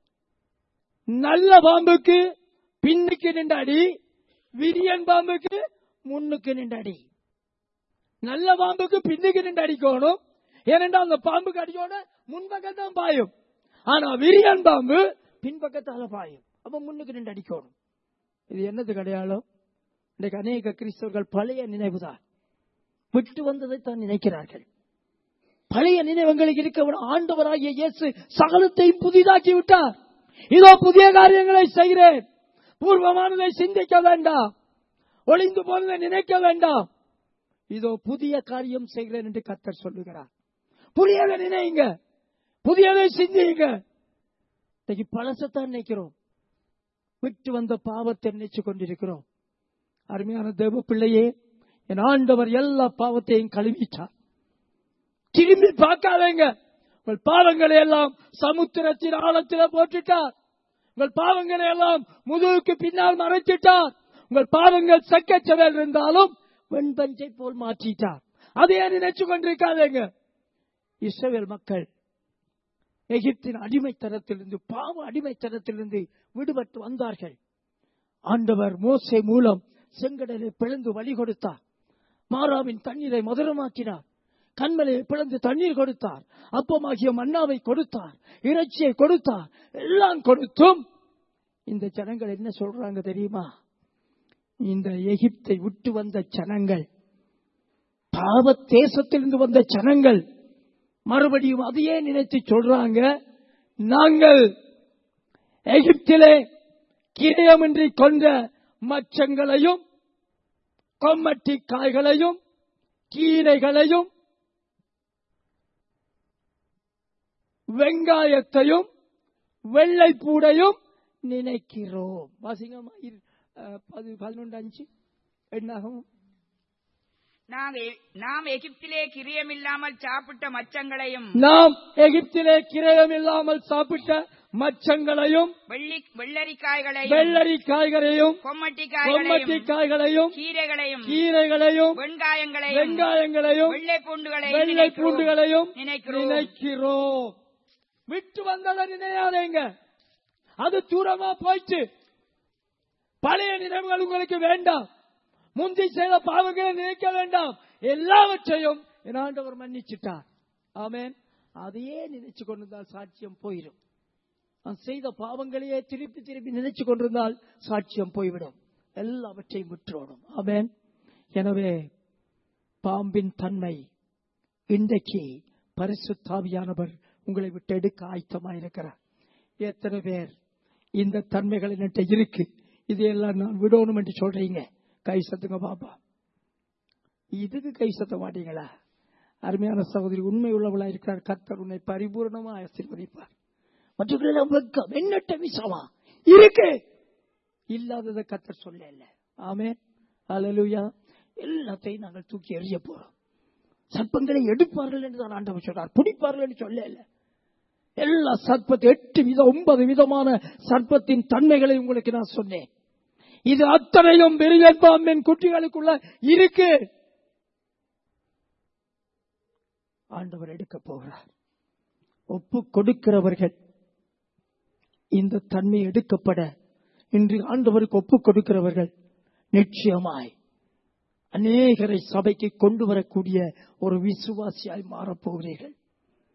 நல்ல பாம்புக்கு பின்னுக்கு நின்றாடி விரியன் பாம்புக்கு முன்னுக்கு நின்றாடி நல்ல பாம்புக்கு பின்னுக்கு நின்று அடிக்கணும் ஏனென்றால் அந்த பாம்புக்கு அடிக்கோட முன்பக்கம் தான் பாயும் ஆனா விரியன் பாம்பு பின்பக்கத்தால பாயும் அப்ப முன்னுக்கு நின்று அடிக்கணும் இது என்னது அடையாளம் இன்றைக்கு அநேக கிறிஸ்தவர்கள் பழைய நினைவுதான் விட்டு வந்ததை தான் நினைக்கிறார்கள் பழைய நினைவுகளுக்கு இருக்க விட ஆண்டவராகிய இயேசு சகலத்தையும் புதிதாக்கி விட்டார் இதோ புதிய காரியங்களை செய்கிறேன் பூர்வமானதை சிந்திக்க வேண்டாம் ஒளிந்து போனதை நினைக்க வேண்டாம் இதோ புதிய காரியம் செய்கிறேன் என்று கத்தர் சொல்லுகிறார் புதியதை நினைங்க புதியதை சிந்தியுங்க இன்னைக்கு பழசத்தான் நினைக்கிறோம் விட்டு வந்த பாவத்தை நினைச்சு கொண்டிருக்கிறோம் அருமையான தேவ பிள்ளையே என் ஆண்டவர் எல்லா பாவத்தையும் கழுவிட்டார் திரும்பி பார்க்காதீங்க உங்கள் பாவங்களை எல்லாம் சமுத்திரத்தின் ஆழத்தில் போட்டுட்டார் உங்கள் பாவங்களை எல்லாம் முதுகுக்கு பின்னால் மறைச்சிட்டார் உங்கள் பாவங்கள் சக்கச்சவேல் இருந்தாலும் வெண்பஞ்சை போல் மாற்றிட்டார் அதையே நினைச்சு கொண்டிருக்காதீங்க இஸ்ரவேல் மக்கள் எகிப்தின் அடிமைத்தனத்திலிருந்து பாவ அடிமைத்தனத்திலிருந்து விடுபட்டு வந்தார்கள் ஆண்டவர் மோசே மூலம் செங்கடலை பிளந்து வழி கொடுத்தார் மாறாவின் தண்ணீரை மதுரமாக்கினார் கண்மலையை பிளந்து தண்ணீர் கொடுத்தார் அப்பமாகிய மன்னாவை கொடுத்தார் இறைச்சியை கொடுத்தார் எல்லாம் கொடுத்தும் இந்த ஜனங்கள் என்ன சொல்றாங்க தெரியுமா இந்த எகிப்தை விட்டு வந்த ஜனங்கள் பாவ தேசத்திலிருந்து வந்த ஜனங்கள் மறுபடியும் அதையே நினைத்து சொல்றாங்க நாங்கள் எகிப்திலே கிரயமின்றி கொண்ட மச்சங்களையும் கொம்மட்டி காய்களையும் கீரைகளையும் வெங்காயத்தையும் வெள்ளைப்பூடையும் நினைக்கிறோம் வாசிங்கம்மா இரு- அஹ், பது பதினொன்று அஞ்சு என்னாகும் நாங்கள் நாம் எகிப்திலே கிரியமில்லாமல் சாப்பிட்ட மச்சங்களையும் நாம் எகிப்திலே கிரயம் இல்லாமல் சாப்பிட்ட மச்சங்களையும் வெள்ளி வெள்ளரிக்காய்களையும் வெள்ளரி காய்களையும் கொம்மட்டி கொம்மட்டி காய்களையும் காய்களையும் கீரைகளையும் கீரைகளையும் வெங்காயங்களையும் வெங்காயங்களையும் வெள்ளை பூண்டுகளையும் வெள்ளை நினைக்கிறோம். பூண்டுகளையும் நினைக்கிறோம் நினைக்கிறோம் விட்டு வந்ததை நினையாதீங்க அது தூரமா போயிட்டு பழைய நினைவுகள் உங்களுக்கு வேண்டாம் முந்தி செய்த பாவங்களை நினைக்க வேண்டாம் எல்லாவற்றையும் என் ஆண்டவர் மன்னிச்சிட்டார் ஆமென் அதையே நினைச்சு கொண்டிருந்தால் சாட்சியம் போயிடும் நான் செய்த பாவங்களையே திருப்பி திருப்பி நினைச்சு கொண்டிருந்தால் சாட்சியம் போய்விடும் எல்லாவற்றையும் விட்டுறணும் ஆமென் எனவே பாம்பின் தன்மை இன்றைக்கு பரிசுத்தாவியானவர் உங்களை விட்டு எடுக்க ஆயத்தமாயிருக்கிறார் எத்தனை பேர் இந்த தன்மைகள் என்கிட்ட இருக்கு இதையெல்லாம் நான் விடணும் என்று சொல்றீங்க கை சத்துங்க பாப்பா இதுக்கு கை சத்த மாட்டீங்களா அருமையான சகோதரி உண்மை உள்ளவளா இருக்கிறார் கர்த்தர் உன்னை பரிபூர்ணமா ஆசீர்வதிப்பார் மற்றவர்களெல்லாம் வெக்கம் எண்ணற்ற விஷமா இருக்கு இல்லாததை கர்த்தர் சொல்ல இல்ல ஆமே அலலுயா எல்லாத்தையும் நாங்கள் தூக்கி எறிய போறோம் சர்ப்பங்களை எடுப்பார்கள் என்று தான் ஆண்டவர் சொல்றார் பிடிப்பார்கள் என்று சொல்ல இல்ல எல்லா சர்ப்பத்தை எட்டு வித ஒன்பது விதமான சர்ப்பத்தின் தன்மைகளை உங்களுக்கு நான் சொன்னேன் இது அத்தனையும் பெரியன் பாம்பின் குட்டிகளுக்குள்ள இருக்கு ஆண்டவர் எடுக்க போகிறார் ஒப்பு கொடுக்கிறவர்கள் இந்த தன்மை எடுக்கப்பட இன்று ஆண்டவருக்கு ஒப்பு கொடுக்கிறவர்கள் நிச்சயமாய் அநேகரை சபைக்கு கொண்டு வரக்கூடிய ஒரு விசுவாசியாய் மாறப்போகிறீர்கள்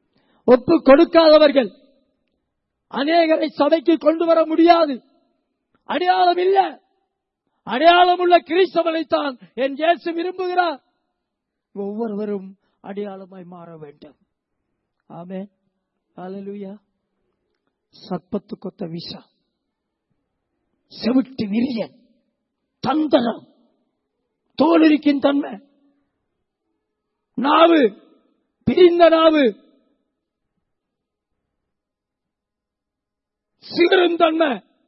ஒப்பு கொடுக்காதவர்கள் அநேகரை சபைக்கு கொண்டு வர முடியாது அடையாளம் இல்ல அடையாளம் உள்ள கிறிஸ்தவனைத்தான் என் இயேசு விரும்புகிறார் ஒவ்வொருவரும் அடையாளமாய் மாற வேண்டும் ஆமென் ஹalleluya சர்ப்பத்து கொத்த விஷம் செவிட்டு விரியன் தந்தனம் தோலிருக்கின் தன்மை நாவு பிரிந்த நாவு சிகரும் தன்மை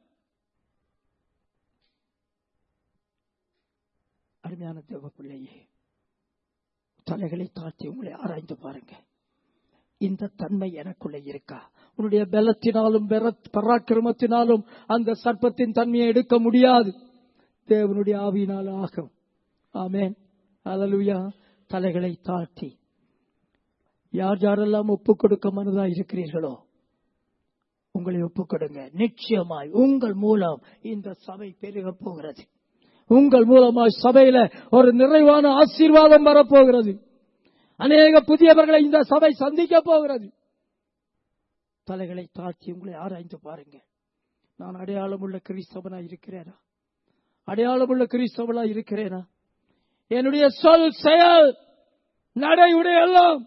அருமையான தேவ பிள்ளையே தலைகளை தாழ்த்தி உங்களை ஆராய்ந்து பாருங்க இந்த தன்மை எனக்குள்ள இருக்கா உன்னுடைய பலத்தினாலும் பெர- பராக்கிரமத்தினாலும் அந்த சர்ப்பத்தின் தன்மையை எடுக்க முடியாது தேவனுடைய ஆவியினால் ஆகும் ஆமென் அல்லேலூயா தலைகளை தாழ்த்தி யார் யாரெல்லாம் ஒப்புக் கொடுக்க மனதா இருக்கிறீர்களோ உங்களை ஒப்புக் கொடுங்க நிச்சயமாய் உங்கள் மூலம் இந்த சபை பெருக போகிறது உங்கள் மூலமாய் சபையில ஒரு நிறைவான ஆசீர்வாதம் வரப்போகிறது அநேக புதியவர்களை இந்த சபை சந்திக்க போகிறது தலைகளை தாழ்த்தி உங்களை ஆராய்ந்து பாருங்க நான் அடையாளம் உள்ள கிறிஸ்தவனா இருக்கிறேனா அடையாளம் உள்ள கிறிஸ்தவனா இருக்கிறேனா என்னுடைய சொல் செயல் நடை உடை எல்லாம்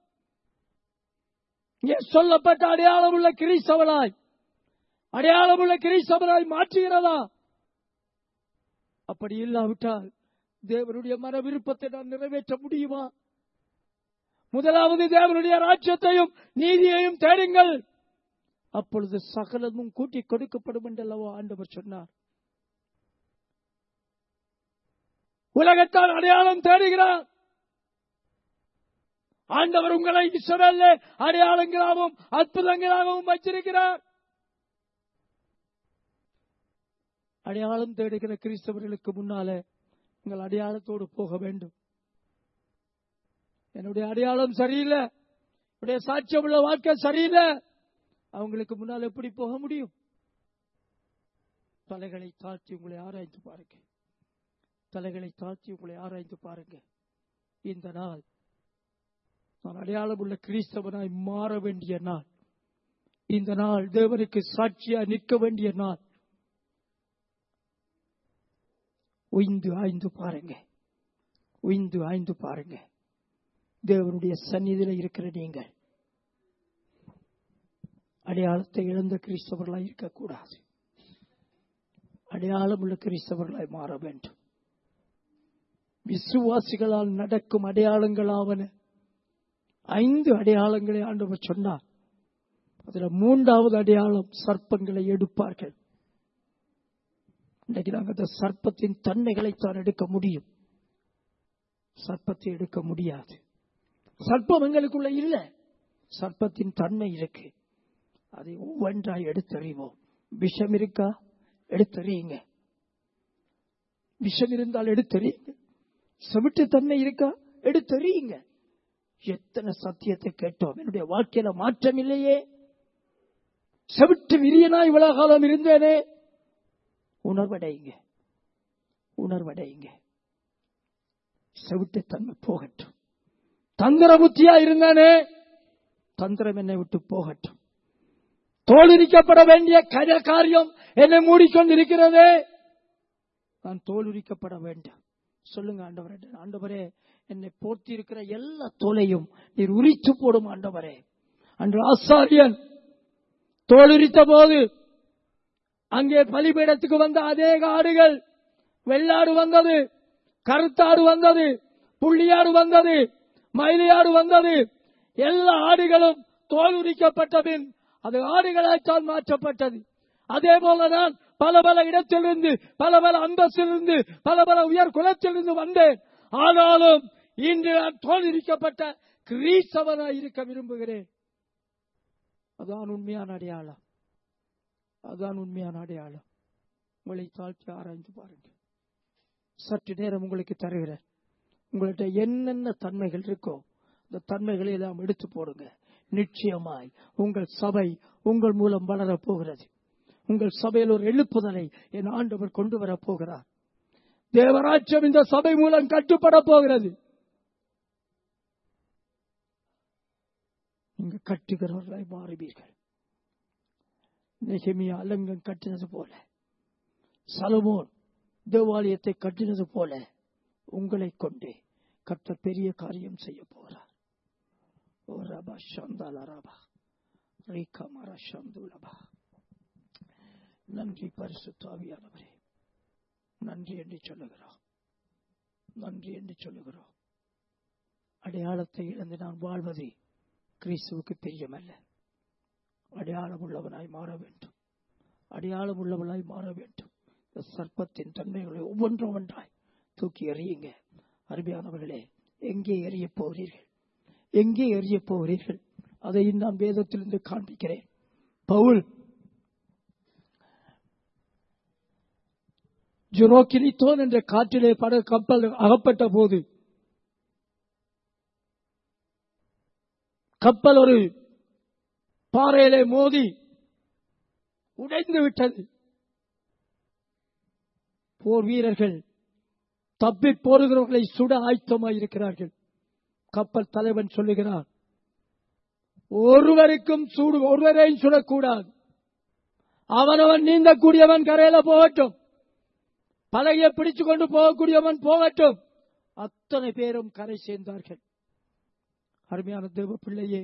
இங்கே சொல்லப்பட்ட அடையாளம் உள்ள கிறிஸ்தவனாய் அடையாளம் உள்ள கிறிஸ்தவனாய் மாற்றுகிறதா அப்படி இல்லாவிட்டால் தேவனுடைய மன விருப்பத்தை நான் நிறைவேற்ற முடியுமா முதலாவது தேவனுடைய ராஜ்யத்தையும் நீதியையும் தேடுங்கள் அப்பொழுது சகலமும் கூட்டி கொடுக்கப்படும் என்றல்லவோ ஆண்டவர் சொன்னார் உலகத்தால் அடையாளம் தேடுகிறார் ஆண்டவர் உங்களை இஸ்ரவேலிலே அடையாளங்களாகவும் அற்புதங்களாகவும் வச்சிருக்கிறார் அடையாளம் தேடுகிற கிறிஸ்தவர்களுக்கு முன்னாலே உங்கள் அடையாளத்தோடு போக வேண்டும் என்னுடைய அடையாளம் சரியில்லை என்னுடைய சாட்சியம் உள்ள வாழ்க்கை சரியில்லை அவங்களுக்கு முன்னால் எப்படி போக முடியும் தலைகளை தாழ்த்தி உங்களை ஆராய்ந்து பாருங்க தலைகளை தாழ்த்தி உங்களை ஆராய்ந்து பாருங்க இந்த நாள் நான் அடையாளம் உள்ள கிறிஸ்தவனாய் மாற வேண்டிய நாள் இந்த நாள் தேவனுக்கு சாட்சியா நிற்க வேண்டிய நாள் உய்ந்து ஆய்ந்து பாருங்க உய்ந்து ஆய்ந்து பாருங்க தேவனுடைய சந்நிதியில இருக்கிற நீங்கள் அடையாளத்தை இழந்த கிறிஸ்தவர்களாய் இருக்கக்கூடாது அடையாளம் உள்ள கிறிஸ்தவர்களாய் மாற வேண்டும் விசுவாசிகளால் நடக்கும் அடையாளங்களாவன ஐந்து அடையாளங்களை ஆண்டவர் சொன்னார் அதுல மூன்றாவது அடையாளம் சர்ப்பங்களை எடுப்பார்கள் இன்றைக்கு நாங்கள் அந்த சர்ப்பத்தின் தன்மைகளைத்தான் எடுக்க முடியும் சர்ப்பத்தை எடுக்க முடியாது சர்ப்பம் எங்களுக்குள்ள இல்ல சர்ப்பத்தின் தன்மை இருக்கு அதை ஒவ்வொன்றாய் எடுத்தறிவோம் விஷம் இருக்கா எடுத்தறியுங்க விஷம் இருந்தால் எடுத்தறியுங்க செவிட்டு தன்மை இருக்கா எடுத்தறியுங்க எத்தனை சத்தியத்தை கேட்டோம் என்னுடைய வாழ்க்கையில மாற்றம் இல்லையே செவிட்டு விரியனாய் இவ்வளவு காலம் இருந்தேனே உணர்வடையுங்க உணர்வடையுங்க செவிட்டு தன்மை போகட்டும் தந்திர புத்தியா இருந்தானே தந்திரம் என்னை விட்டு போகட்டும் தோலுரிக்கப்பட வேண்டிய கர காரியம் என்னை மூடிக்கொண்டிருக்கிறதே நான் தோலுரிக்கப்பட வேண்டும் சொல்லுங்க ஆண்டவரே ஆண்டவரே என்னை போர்த்தி இருக்கிற எல்லா தோலையும் நீர் உரித்து போடும் ஆண்டவரே அன்று ஆசாரியன் தோலுரித்த போது அங்கே பலிபீடத்துக்கு வந்த அதே ஆடுகள் வெள்ளாடு வந்தது கருத்தாடு வந்தது புள்ளியாடு வந்தது மயிலையாடு வந்தது எல்லா ஆடுகளும் தோல் உரிக்கப்பட்ட பின் அது ஆடுகளாய்த்தான் மாற்றப்பட்டது அதே போலதான் பல பல இடத்திலிருந்து பல பல அந்தஸ்திலிருந்து பல பல உயர் குலத்திலிருந்து வந்தேன் ஆனாலும் இன்று நான் தோல் உரிக்கப்பட்ட கிரீசவனாய் இருக்க விரும்புகிறேன் அதான் உண்மையான அடையாளம் அதான் உண்மையான அடையாளம் உங்களை தாழ்த்தி ஆராய்ந்து பாருங்க சற்று நேரம் உங்களுக்கு தருகிறேன் உங்கள்கிட்ட என்னென்ன தன்மைகள் இருக்கோ அந்த தன்மைகளை எல்லாம் எடுத்து போடுங்க நிச்சயமாய் உங்கள் சபை உங்கள் மூலம் வளரப் போகிறது உங்கள் சபையில் ஒரு எழுப்புதலை என் ஆண்டவர் கொண்டு வரப் போகிறார் தேவராட்சியம் இந்த சபை மூலம் கட்டுப்பட போகிறது நீங்க கட்டுகிறவர்களாய் மாறுவீர்கள் நெகமியா அலங்கம் கட்டினது போல சலமோன் தேவாலயத்தை கட்டினது போல உங்களை கொண்டு கர்த்தர் பெரிய காரியம் செய்ய போகிறார் ஓ ரபா சந்தால ரபா ரீகா மரா சந்துலபா நன்றி பரிசுத்தாவியானவரே நன்றி என்று சொல்லுகிறோம் நன்றி என்று சொல்லுகிறோம் அடையாளத்தை இழந்து நான் வாழ்வது கிறிஸ்துவுக்கு பிரியமல்ல அடையாளம் உள்ளவனாய் மாற வேண்டும் அடையாளம் உள்ளவனாய் மாற வேண்டும் இந்த சர்ப்பத்தின் தன்மைகளை ஒவ்வொன்றும் ஒன்றாய் தூக்கி எறியுங்க அருமையானவர்களே எங்கே எறிய போகிறீர்கள் எங்கே எறிய போகிறீர்கள் அதை நான் வேதத்திலிருந்து காண்பிக்கிறேன் பவுல் ஜுரோக்கினித்தோன் என்ற காற்றிலே பட கப்பல் அகப்பட்ட போது கப்பல் ஒரு பாறையிலே மோதி உடைந்து விட்டது போர் வீரர்கள் தப்பி போருகிறவர்களை சுட ஆயத்தமாயிருக்கிறார்கள் கப்பல் தலைவன் சொல்லுகிறார் ஒருவருக்கும் சூடு ஒருவரையும் சுடக்கூடாது அவனவன் நீந்தக்கூடியவன் கரையில போகட்டும் பலகையை பிடிச்சு கொண்டு போகக்கூடியவன் போகட்டும் அத்தனை பேரும் கரை சேர்ந்தார்கள் அருமையான தேவ பிள்ளையே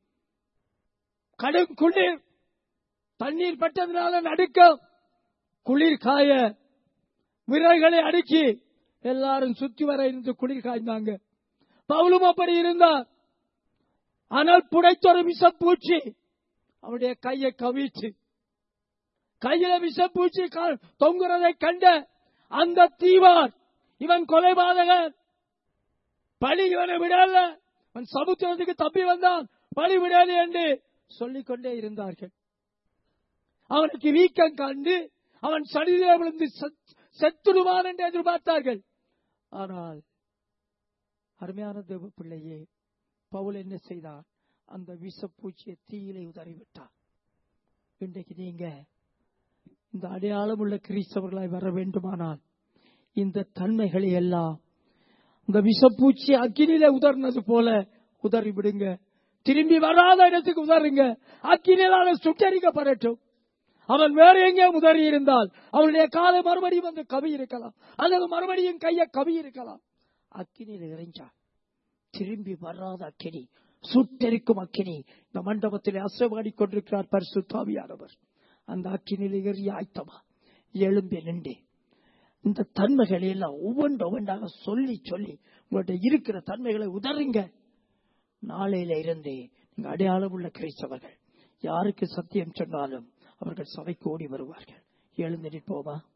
கடும் குளிர் தண்ணீர் பட்டதுனால நடுக்கம் குளிர் காய விரல்களை அடுக்கி எல்லாரும் சுத்தி வர இருந்து குளிர் காய்ந்தாங்க பவுலும் அப்படி இருந்தார் ஆனால் புடைத்தொரு விஷப்பூச்சி அவனுடைய கையை கவிச்சு கையில விஷப்பூச்சி கா- தொங்குறதை கண்ட அந்த தீவார் இவன் கொலைபாதகன் பழி இவனை விடல அவன் சமுத்திரத்துக்கு தப்பி வந்தான் பழி விடல என்று சொல்லிக் கொண்டே இருந்தார்கள் அவனுக்கு வீக்கம் கண்டு அவன் சனிதிலே விழுந்து செத்- செத்துடுவான் என்று எதிர்பார்த்தார்கள் ஆனால் அருமையான தேவ பிள்ளையே பவுல் என்ன செய்தான் அந்த விஷப்பூச்சியை தீயிலே உதறிவிட்டார் இன்றைக்கு நீங்க இந்த அடையாளம் உள்ள கிறிஸ்தவர்களாய் வர வேண்டுமானால் இந்த தன்மைகளை எல்லாம் இந்த விஷப்பூச்சி அக்கினியில உதர்னது போல உதறி விடுங்க திரும்பி வராத இடத்துக்கு உதறுங்க அக்கினியிலான சுட்டரிக்கப்படட்டும் அவன் வேற எங்கே உதறி இருந்தால் அவனுடைய காலை மறுபடியும் அந்த கவி இருக்கலாம் அல்லது மறுபடியும் கைய கவி இருக்கலாம் அக்கினியில் இறைஞ்சா திரும்பி வராத அக்கினி சுட்டெரிக்கும் அக்கினி இந்த மண்டபத்தில் அசைவாடி கொண்டிருக்கிறார் பரிசுத்தாவியானவர் அந்த அக்கினியில் எறிய ஆய்த்தமா எழும்பி நின்று இந்த தன்மைகளை எல்லாம் ஒவ்வொன்று ஒவ்வொன்றாக சொல்லி சொல்லி உங்கள்ட்ட இருக்கிற தன்மைகளை உதறுங்க நாளையில இருந்து நீங்க அடையாளம் உள்ள கிறிஸ்தவர்கள் யாருக்கு சத்தியம் சொன்னாலும் அவர்கள் சபைக்கு ஓடி வருவார்கள் எழுந்து நிற்போமா